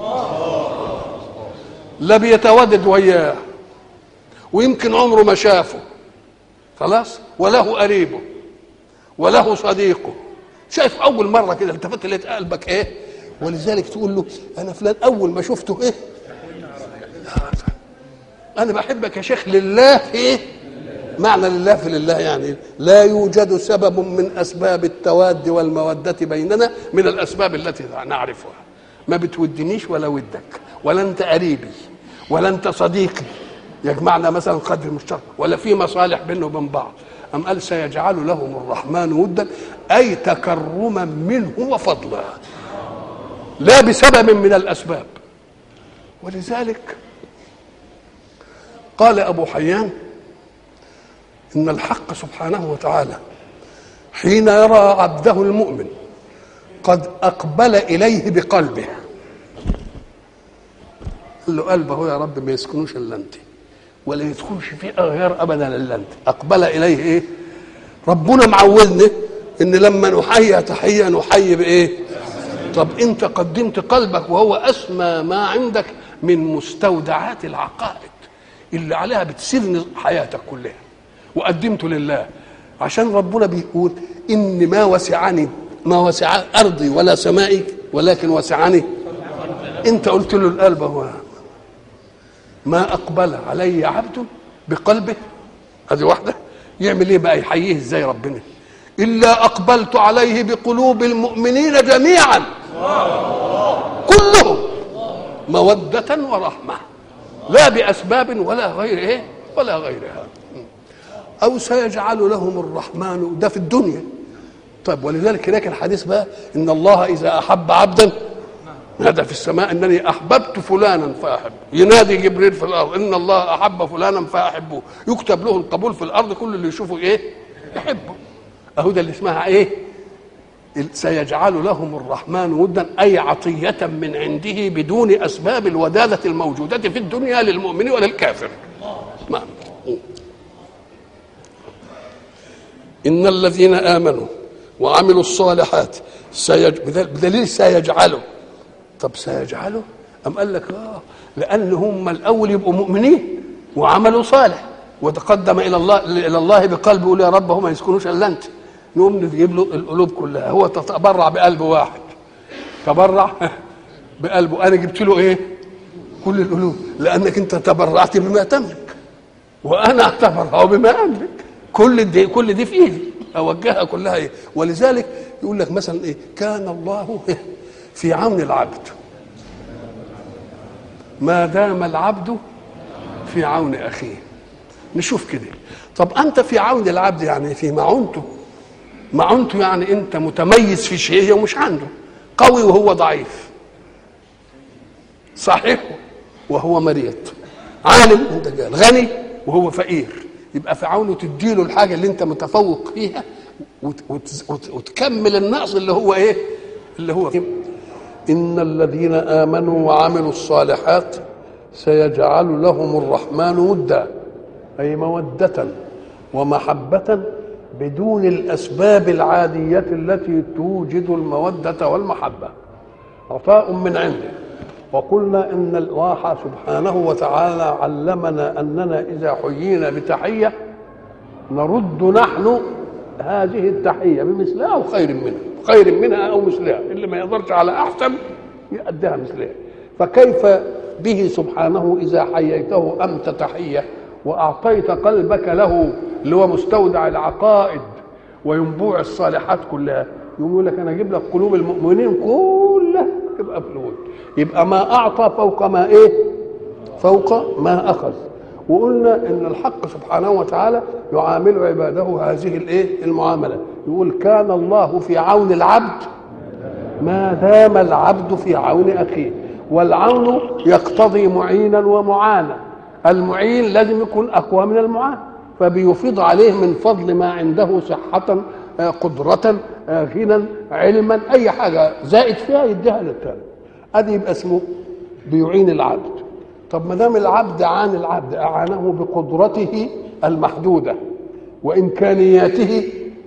لا بيتودد وياه ويمكن عمره ما شافه خلاص وله قريبه وله صديقه شايف اول مره كده التفت لقيت قلبك ايه ولذلك تقول له انا فلان اول ما شفته ايه انا بحبك يا شيخ لله في ايه معنى لله في لله يعني لا يوجد سبب من اسباب التواد والموده بيننا من الاسباب التي نعرفها ما بتودنيش ولا ودك ولا انت قريبي ولا انت صديقي يجمعنا مثلا قدر مشترك ولا في مصالح بينه وبين بعض أم قال سيجعل لهم الرحمن ودا أي تكرما منه وفضلا لا بسبب من الأسباب ولذلك قال أبو حيان إن الحق سبحانه وتعالى حين يرى عبده المؤمن قد أقبل إليه بقلبه قال له قلبه يا رب ما يسكنوش إلا أنت ولا يدخلش فيه غير أبدا إلا أنت أقبل إليه إيه ربنا معودنا إن لما نحيي تحية نحيي بإيه طب أنت قدمت قلبك وهو أسمى ما عندك من مستودعات العقائد اللي عليها بتسير حياتك كلها وقدمته لله عشان ربنا بيقول ان ما وسعني ما وسع ارضي ولا سمائي ولكن وسعني انت قلت له القلب هو ما اقبل علي عبد بقلبه هذه واحده يعمل ايه بقى يحييه ازاي ربنا الا اقبلت عليه بقلوب المؤمنين جميعا كلهم موده ورحمه لا باسباب ولا غير ايه ولا غيرها او سيجعل لهم الرحمن ده في الدنيا طيب ولذلك هناك الحديث بقى ان الله اذا احب عبدا نادى في السماء انني احببت فلانا فاحب ينادي جبريل في الارض ان الله احب فلانا فاحبه يكتب له القبول في الارض كل اللي يشوفه ايه يحبه اهو ده اللي اسمها ايه سيجعل لهم الرحمن ودا اي عطيه من عنده بدون اسباب الوداده الموجوده في الدنيا للمؤمن وللكافر نعم ان الذين امنوا وعملوا الصالحات سيج... بدليل سيجعلوا طب سيجعلوا أم قال لك آه لأن هم الأول يبقوا مؤمنين وعملوا صالح وتقدم إلى الله إلى الله بقلب يقول يا رب هم ما يسكنوش إلا أنت نقوم نجيب له القلوب كلها هو تبرع بقلب واحد تبرع بقلبه أنا جبت له إيه؟ كل القلوب لأنك أنت تبرعت بما تملك وانا اعتبرها بما عندك كل دي كل دي في ايدي اوجهها كلها ايه ولذلك يقول لك مثلا ايه كان الله في عون العبد ما دام العبد في عون اخيه نشوف كده طب انت في عون العبد يعني في معونته معونته يعني انت متميز في شيء ومش عنده قوي وهو ضعيف صحيح وهو مريض عالم انت قال غني وهو فقير يبقى في عونه تديله الحاجه اللي انت متفوق فيها وت وت وت وتكمل النقص اللي هو ايه اللي هو فيه. ان الذين امنوا وعملوا الصالحات سيجعل لهم الرحمن ودا اي موده ومحبه بدون الاسباب العاديه التي توجد الموده والمحبه عطاء من عنده وقلنا ان الله سبحانه وتعالى علمنا اننا اذا حيينا بتحيه نرد نحن هذه التحيه بمثلها او خير منها خير منها او مثلها اللي ما يقدرش على احسن يؤديها مثلها فكيف به سبحانه اذا حييته امت تحيه واعطيت قلبك له اللي هو مستودع العقائد وينبوع الصالحات كلها يقول لك انا اجيب لك قلوب المؤمنين كلها تبقى فلوس يبقى ما اعطى فوق ما ايه فوق ما اخذ وقلنا ان الحق سبحانه وتعالى يعامل عباده هذه الايه المعامله يقول كان الله في عون العبد ما دام العبد في عون اخيه والعون يقتضي معينا ومعانا المعين لازم يكون اقوى من المعان فبيفيض عليه من فضل ما عنده صحة قدرة غنى علما أي حاجة زائد فيها يديها للتاني أدي يبقى اسمه بيعين العبد طب ما دام العبد عان العبد أعانه بقدرته المحدودة وإمكانياته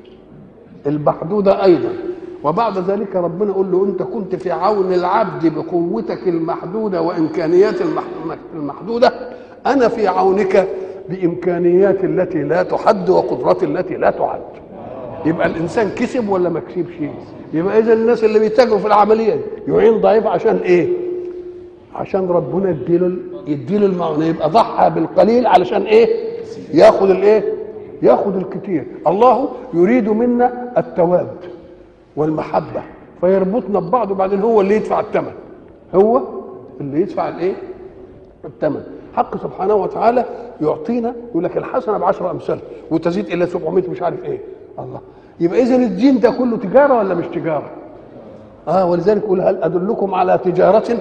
المحدودة أيضا وبعد ذلك ربنا يقول له أنت كنت في عون العبد بقوتك المحدودة وإمكانيات المحدودة أنا في عونك بامكانيات التي لا تحد وقدرات التي لا تعد يبقى الانسان كسب ولا ما كسبش يبقى اذا الناس اللي بيتاجروا في العمليه دي يعين ضعيف عشان ايه عشان ربنا يديله يديله المعونه يبقى ضحى بالقليل علشان ايه ياخذ الايه ياخذ الكثير الله يريد منا التواد والمحبه فيربطنا ببعض وبعدين هو اللي يدفع الثمن هو اللي يدفع الايه الثمن حق سبحانه وتعالى يعطينا يقول لك الحسنه بعشر امثال وتزيد الى 700 مش عارف ايه الله يبقى اذا الدين ده كله تجاره ولا مش تجاره؟ اه ولذلك يقول هل ادلكم على تجاره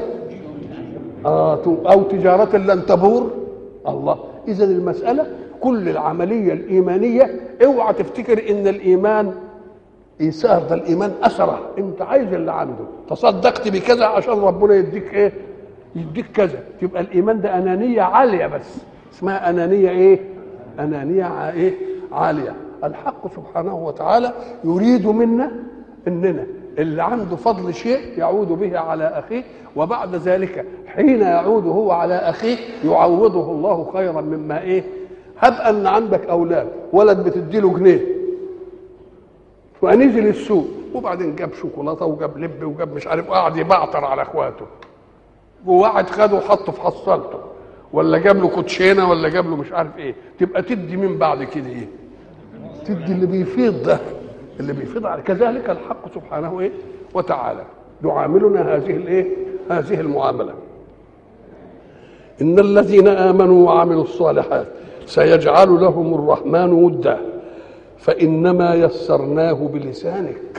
آه او تجاره لن تبور الله اذا المساله كل العمليه الايمانيه اوعى تفتكر ان الايمان ايثار ده الايمان اثره انت عايز اللي عنده تصدقت بكذا عشان ربنا يديك ايه يديك كذا تبقى الايمان ده انانيه عاليه بس اسمها انانيه ايه انانيه ايه عاليه الحق سبحانه وتعالى يريد منا اننا اللي عنده فضل شيء يعود به على اخيه وبعد ذلك حين يعود هو على اخيه يعوضه الله خيرا مما ايه هب ان عندك اولاد ولد بتديله جنيه فنزل السوق وبعدين جاب شوكولاته وجاب لب وجاب مش عارف قاعد يبعتر على اخواته وواحد خده وحطه في حصلته ولا جاب له كوتشينه ولا جاب له مش عارف ايه تبقى تدي مين بعد كده ايه تدي اللي بيفيض ده اللي بيفيض على كذلك الحق سبحانه ايه وتعالى يعاملنا هذه الايه هذه المعامله ان الذين امنوا وعملوا الصالحات سيجعل لهم الرحمن ودا فانما يسرناه بلسانك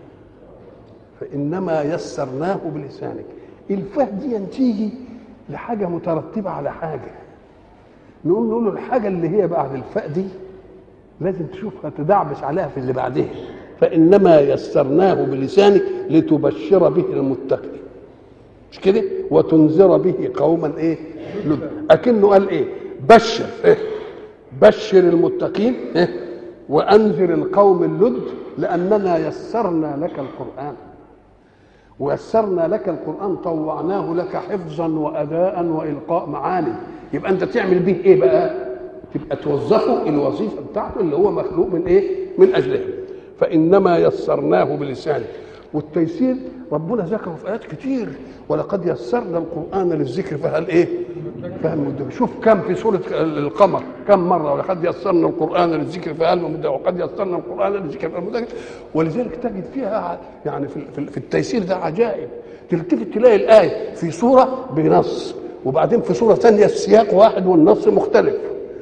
فانما يسرناه بلسانك الفه دي تيجي لحاجه مترتبه على حاجه نقول نقول له الحاجه اللي هي بعد الفاء دي لازم تشوفها تدعبس عليها في اللي بعدها فانما يسرناه بلسانك لتبشر به المتقين مش كده وتنذر به قوما ايه لد اكنه قال ايه بشر إيه؟ بشر المتقين إيه؟ وانذر القوم اللد لاننا يسرنا لك القران ويسرنا لك القرآن طوعناه لك حفظا وأداء وإلقاء معاني يبقى أنت تعمل به إيه بقى؟ تبقى توظفه الوظيفة بتاعته اللي هو مخلوق من إيه؟ من أجلها فإنما يسرناه بلسانك والتيسير ربنا ذكره في ايات كتير ولقد يسرنا القران للذكر فهل ايه؟ فهل مدكر شوف كم في سوره القمر كم مره ولقد يسرنا القران للذكر فهل مدكر وقد يسرنا القران للذكر فهل مدكر ولذلك تجد فيها يعني في, في التيسير ده عجائب تلتفت تلاقي الايه في سوره بنص وبعدين في سوره ثانيه السياق واحد والنص مختلف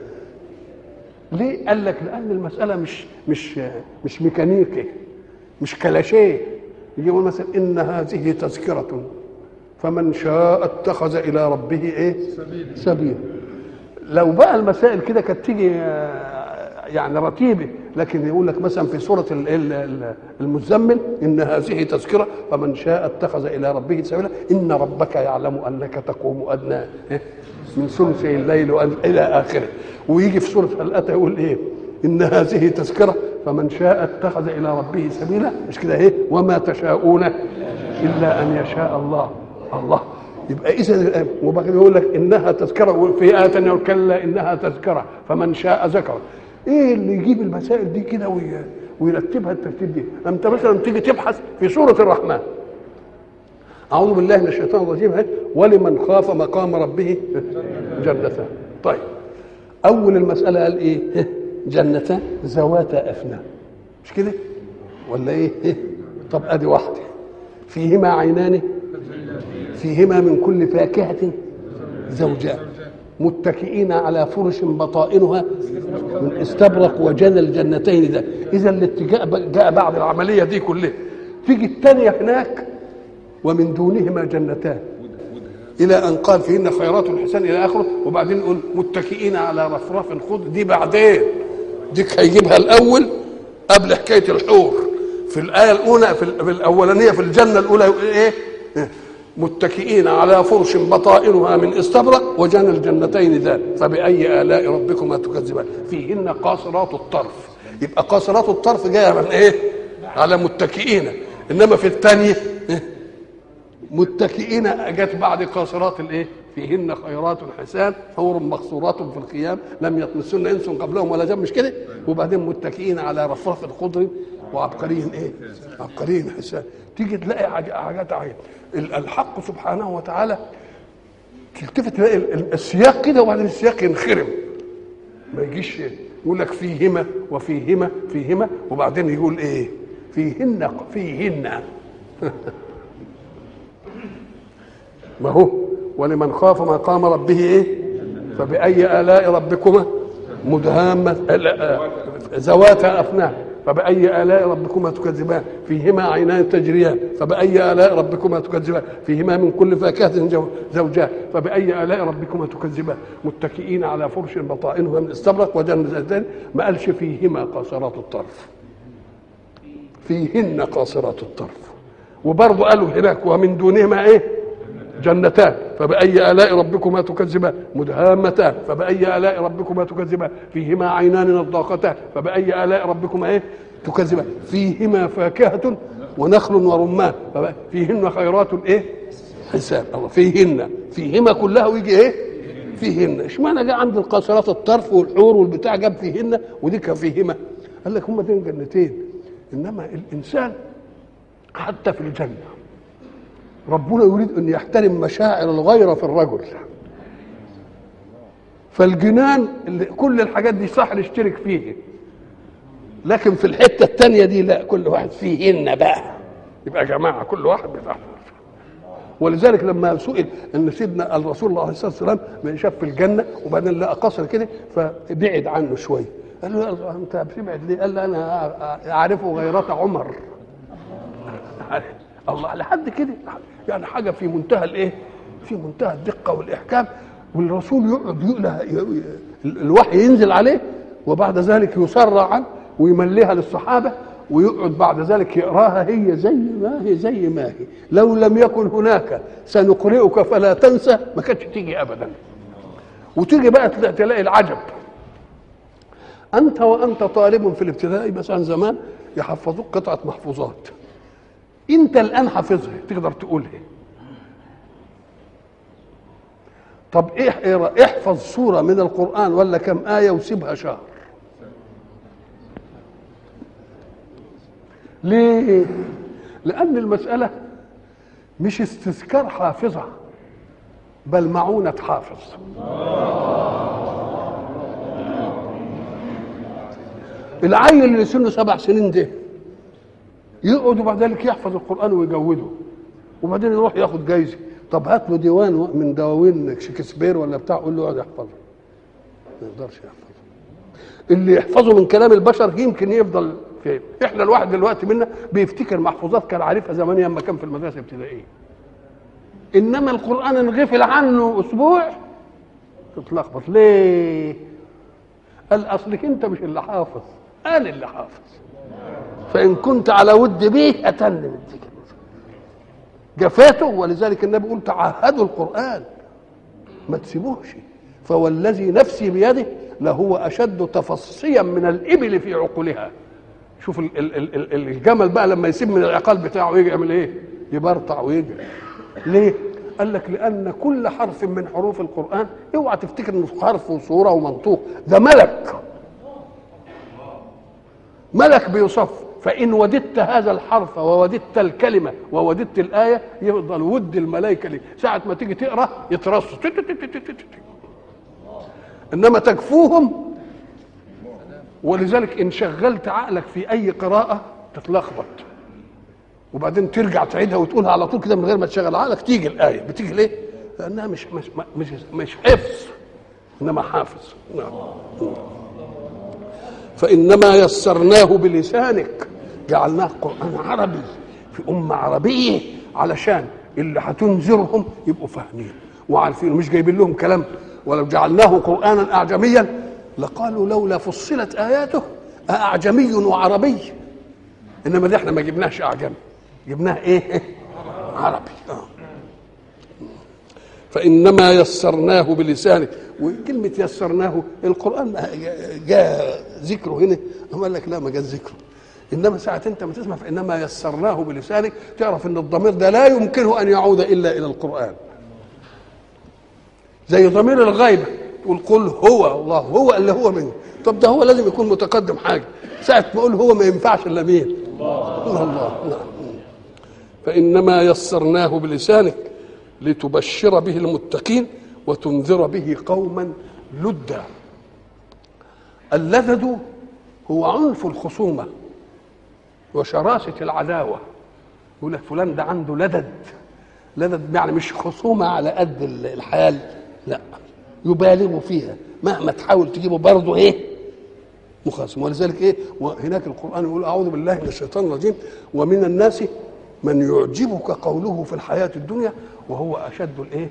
ليه؟ قال لك لأن المسألة مش مش مش ميكانيكي مش كلاشيه يجي يقول مثلا إن هذه تذكرة فمن شاء اتخذ إلى ربه إيه؟ سبيل سبيل لو بقى المسائل كده كانت تيجي يعني رتيبه لكن يقول لك مثلا في سوره المزمل ان هذه تذكره فمن شاء اتخذ الى ربه سبيلا ان ربك يعلم انك تقوم ادنى من ثلثي الليل الى اخره ويجي في سوره الاتى يقول ايه ان هذه تذكره فمن شاء اتخذ الى ربه سبيلا مش كده ايه وما تشاءون الا ان يشاء الله الله يبقى اذا وبعدين يقول لك انها تذكره في ايه ثانيه كلا انها تذكره فمن شاء ذكره ايه اللي يجيب المسائل دي كده ويرتبها الترتيب دي انت مثلا تيجي تبحث في سوره الرحمن اعوذ بالله من الشيطان الرجيم ولمن خاف مقام ربه جنتان طيب اول المساله قال ايه جنتان ذواتا افنان مش كده ولا ايه طب ادي واحده فيهما عينان فيهما من كل فاكهه زوجان متكئين على فرش بطائنها من استبرق وجنى الجنتين ده اذا الاتجاء جاء بعد العمليه دي كلها تيجي الثانيه هناك ومن دونهما جنتان الى ان قال فيهن خيرات حسان الى اخره وبعدين يقول متكئين على رفرف خضر دي بعدين ديك هيجيبها الاول قبل حكايه الحور في الايه الاولى في الاولانيه في الجنه الاولى يقول ايه متكئين على فرش بطائنها من استبرق وجنى الجنتين ذات فبأي آلاء ربكما تكذبان فيهن قاصرات الطرف يبقى قاصرات الطرف جايه من ايه على متكئين انما في الثانيه متكئين جت بعد قاصرات الايه فيهن خيرات حسان حور مقصورات في الخيام لم يطمسن انس قبلهم ولا جن مش كده وبعدين متكئين على رفرف خضر وعبقري ايه عبقري حسان تيجي تلاقي حاجات عجيبه الحق سبحانه وتعالى تلتفت تلاقي السياق كده وبعدين السياق ينخرم ما يجيش يقول لك فيهما وفيهما فيهما وبعدين يقول ايه فيهن فيهن ما هو ولمن خاف مقام ربه ايه فبأي آلاء ربكما مدهامة ذواتا أفنان فبأي آلاء ربكما تكذبان فيهما عينان تجريان فبأي آلاء ربكما تكذبان فيهما من كل فاكهة زوجان فبأي آلاء ربكما تكذبان متكئين على فرش بطائنها من استبرق وجنتان ما قالش فيهما قاصرات الطرف فيهن قاصرات الطرف وبرضه قالوا هناك ومن دونهما ايه جنتان فبأي آلاء ربكما تكذبان مدهامتان فبأي آلاء ربكما تكذبان فيهما عينان نضاقتان فبأي آلاء ربكما ايه تكذبان فيهما فاكهة ونخل ورمان فيهن خيرات ايه حساب الله فيهن فيهما كلها ويجي ايه فيهن اشمعنى جاء عند القاصرات الطرف والحور والبتاع جاب فيهن ودي كان فيهما قال لك هما دول جنتين انما الانسان حتى في الجنه ربنا يريد ان يحترم مشاعر الغيره في الرجل فالجنان اللي كل الحاجات دي صح نشترك فيه لكن في الحته الثانيه دي لا كل واحد فيهن بقى يبقى جماعه كل واحد بتاعه ولذلك لما سئل ان سيدنا الرسول الله عليه الصلاه والسلام شاف في الجنه وبعدين لقى قصر كده فبعد عنه شويه قال له انت بتبعد ليه؟ قال له انا اعرفه غيرة عمر الله لحد كده يعني حاجه في منتهى الايه؟ في منتهى الدقه والاحكام والرسول يقعد يقلها الوحي ينزل عليه وبعد ذلك يسرع عنه ويمليها للصحابه ويقعد بعد ذلك يقراها هي زي ما هي زي ما هي لو لم يكن هناك سنقرئك فلا تنسى ما كانتش تيجي ابدا وتيجي بقى تلاقي العجب انت وانت طالب في الابتدائي مثلا زمان يحفظوك قطعه محفوظات انت الان حافظها تقدر تقولها طب ايه احفظ سوره من القران ولا كم ايه وسيبها شهر ليه لان المساله مش استذكار حافظه بل معونه حافظ العيل اللي سنه سبع سنين ده يقعد وبعد ذلك يحفظ القران ويجوده وبعدين يروح ياخد جايزه طب هات له ديوان من دواوين شكسبير ولا بتاع قول له اقعد يحفظه ما يقدرش يحفظه اللي يحفظه من كلام البشر يمكن يفضل في احنا الواحد دلوقتي منا بيفتكر محفوظات كان عارفها زمان لما كان في المدرسه الابتدائيه انما القران انغفل عنه اسبوع تتلخبط ليه قال اصلك انت مش اللي حافظ انا اللي حافظ فان كنت على ود بيه اتن من ذكر جفاته ولذلك النبي يقول تعهدوا القران ما تسيبوهش فوالذي نفسي بيده لهو اشد تفصيا من الابل في عقولها شوف ال ال ال ال الجمل بقى لما يسيب من العقال بتاعه يجي يعمل ايه يبرطع ويجري ليه قال لك لان كل حرف من حروف القران اوعى تفتكر انه حرف وصوره ومنطوق ده ملك ملك بيصف فان وددت هذا الحرف ووددت الكلمه ووددت الايه يفضل ود الملائكه ليه ساعه ما تيجي تقرا يترصوا انما تكفوهم ولذلك ان شغلت عقلك في اي قراءه تتلخبط وبعدين ترجع تعيدها وتقولها على طول كده من غير ما تشغل عقلك تيجي الايه بتيجي ليه؟ لانها مش مش مش مش حفظ انما حافظ نعم فانما يسرناه بلسانك جعلناه قران عربي في امه عربيه علشان اللي هتنذرهم يبقوا فاهمين وعارفين مش جايبين لهم كلام ولو جعلناه قرانا اعجميا لقالوا لولا فصلت اياته اعجمي وعربي انما دي احنا ما جبناش اعجمي جبناه ايه عربي آه. فانما يسرناه بلسانه وكلمه يسرناه القران جاء ذكره هنا أما قال لك لا ما جاء ذكره انما ساعه انت ما تسمع فانما يسرناه بلسانك تعرف ان الضمير ده لا يمكنه ان يعود الا الى القران زي ضمير الغيبه تقول قل هو الله هو اللي هو منه طب ده هو لازم يكون متقدم حاجه ساعه ما اقول هو ما ينفعش الا مين الله الله نعم فانما يسرناه بلسانك لتبشر به المتقين وتنذر به قوما لدا اللذذ هو عنف الخصومه وشراسه العداوه يقول لك فلان ده عنده لدد لدد يعني مش خصومه على قد الحال لا يبالغ فيها مهما تحاول تجيبه برضه ايه مخاصم ولذلك ايه وهناك القران يقول اعوذ بالله من الشيطان الرجيم ومن الناس من يعجبك قوله في الحياه الدنيا وهو اشد الايه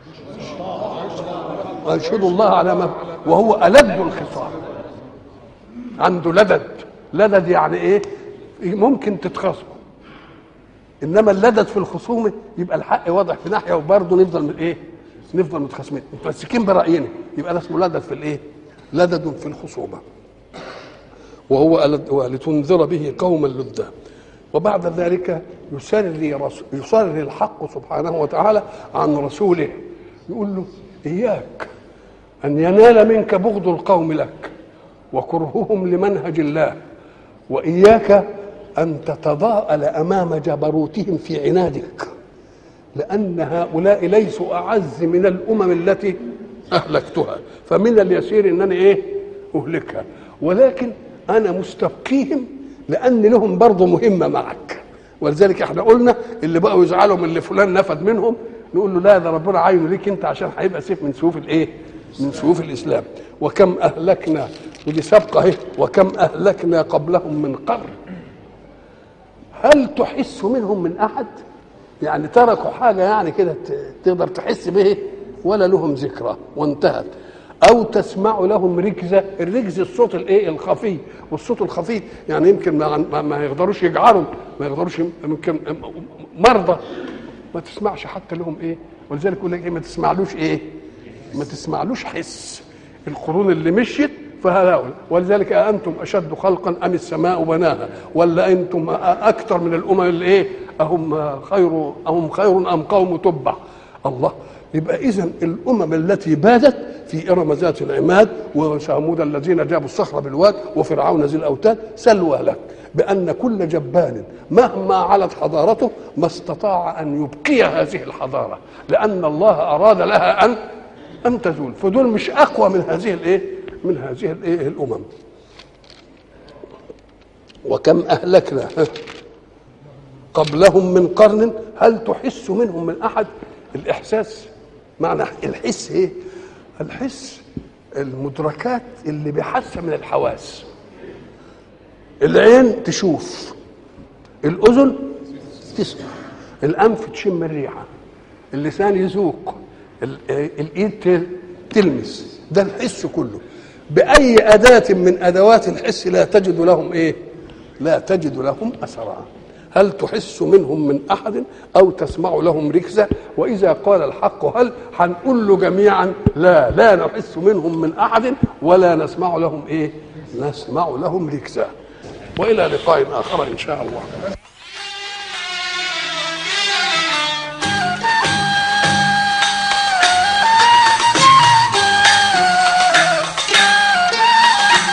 ويشهد الله على ما وهو ألد الخصام عنده لدد لدد يعني ايه ممكن تتخاصموا انما اللدد في الخصومه يبقى الحق واضح في ناحيه وبرضه نفضل من ايه نفضل متخاصمين متمسكين براينا يبقى ده اسمه لدد في الايه لدد في الخصومه وهو لتنذر به قوما لدا وبعد ذلك يسري يسري الحق سبحانه وتعالى عن رسوله يقول له اياك ان ينال منك بغض القوم لك وكرههم لمنهج الله واياك ان تتضاءل امام جبروتهم في عنادك لان هؤلاء ليسوا اعز من الامم التي اهلكتها فمن اليسير انني ايه اهلكها ولكن انا مستبقيهم لان لهم برضه مهمه معك ولذلك احنا قلنا اللي بقوا يزعلوا من اللي فلان نفد منهم نقول له لا ده ربنا عينه ليك انت عشان هيبقى سيف من سيوف الايه؟ من سيوف الاسلام وكم اهلكنا ودي سابقه اهي وكم اهلكنا قبلهم من قرن هل تحس منهم من احد؟ يعني تركوا حاجه يعني كده تقدر تحس به ولا لهم ذكرى وانتهت او تسمع لهم ركزه الركز الصوت الايه الخفي والصوت الخفي يعني يمكن ما, ما يقدروش يجعروا ما يقدروش يمكن مرضى ما تسمعش حتى لهم ايه ولذلك يقول لك ايه ما تسمعلوش ايه ما تسمعلوش حس القرون اللي مشيت فهؤلاء ولذلك أأنتم أشد خلقا أم السماء بناها ولا أنتم أكثر من الأمم اللي إيه أهم خير أهم خير أم قوم تبع الله يبقى إذا الأمم التي بادت في إرم ذات العماد وثمود الذين جابوا الصخر بالواد وفرعون ذي الأوتاد سلوا لك بان كل جبان مهما علت حضارته ما استطاع ان يبقي هذه الحضاره لان الله اراد لها ان ان تزول فدول مش اقوى من هذه الايه من هذه الايه الامم وكم اهلكنا قبلهم من قرن هل تحس منهم من احد الاحساس معنى الحس ايه الحس المدركات اللي بيحسها من الحواس العين تشوف الاذن تسمع الانف تشم الريحه اللسان يذوق ال- الايد ت- تلمس ده الحس كله باي اداه من ادوات الحس لا تجد لهم ايه لا تجد لهم اثرا هل تحس منهم من احد او تسمع لهم ركزه واذا قال الحق هل هنقول له جميعا لا لا نحس منهم من احد ولا نسمع لهم ايه نسمع لهم ركزه والى لقاء اخر ان شاء الله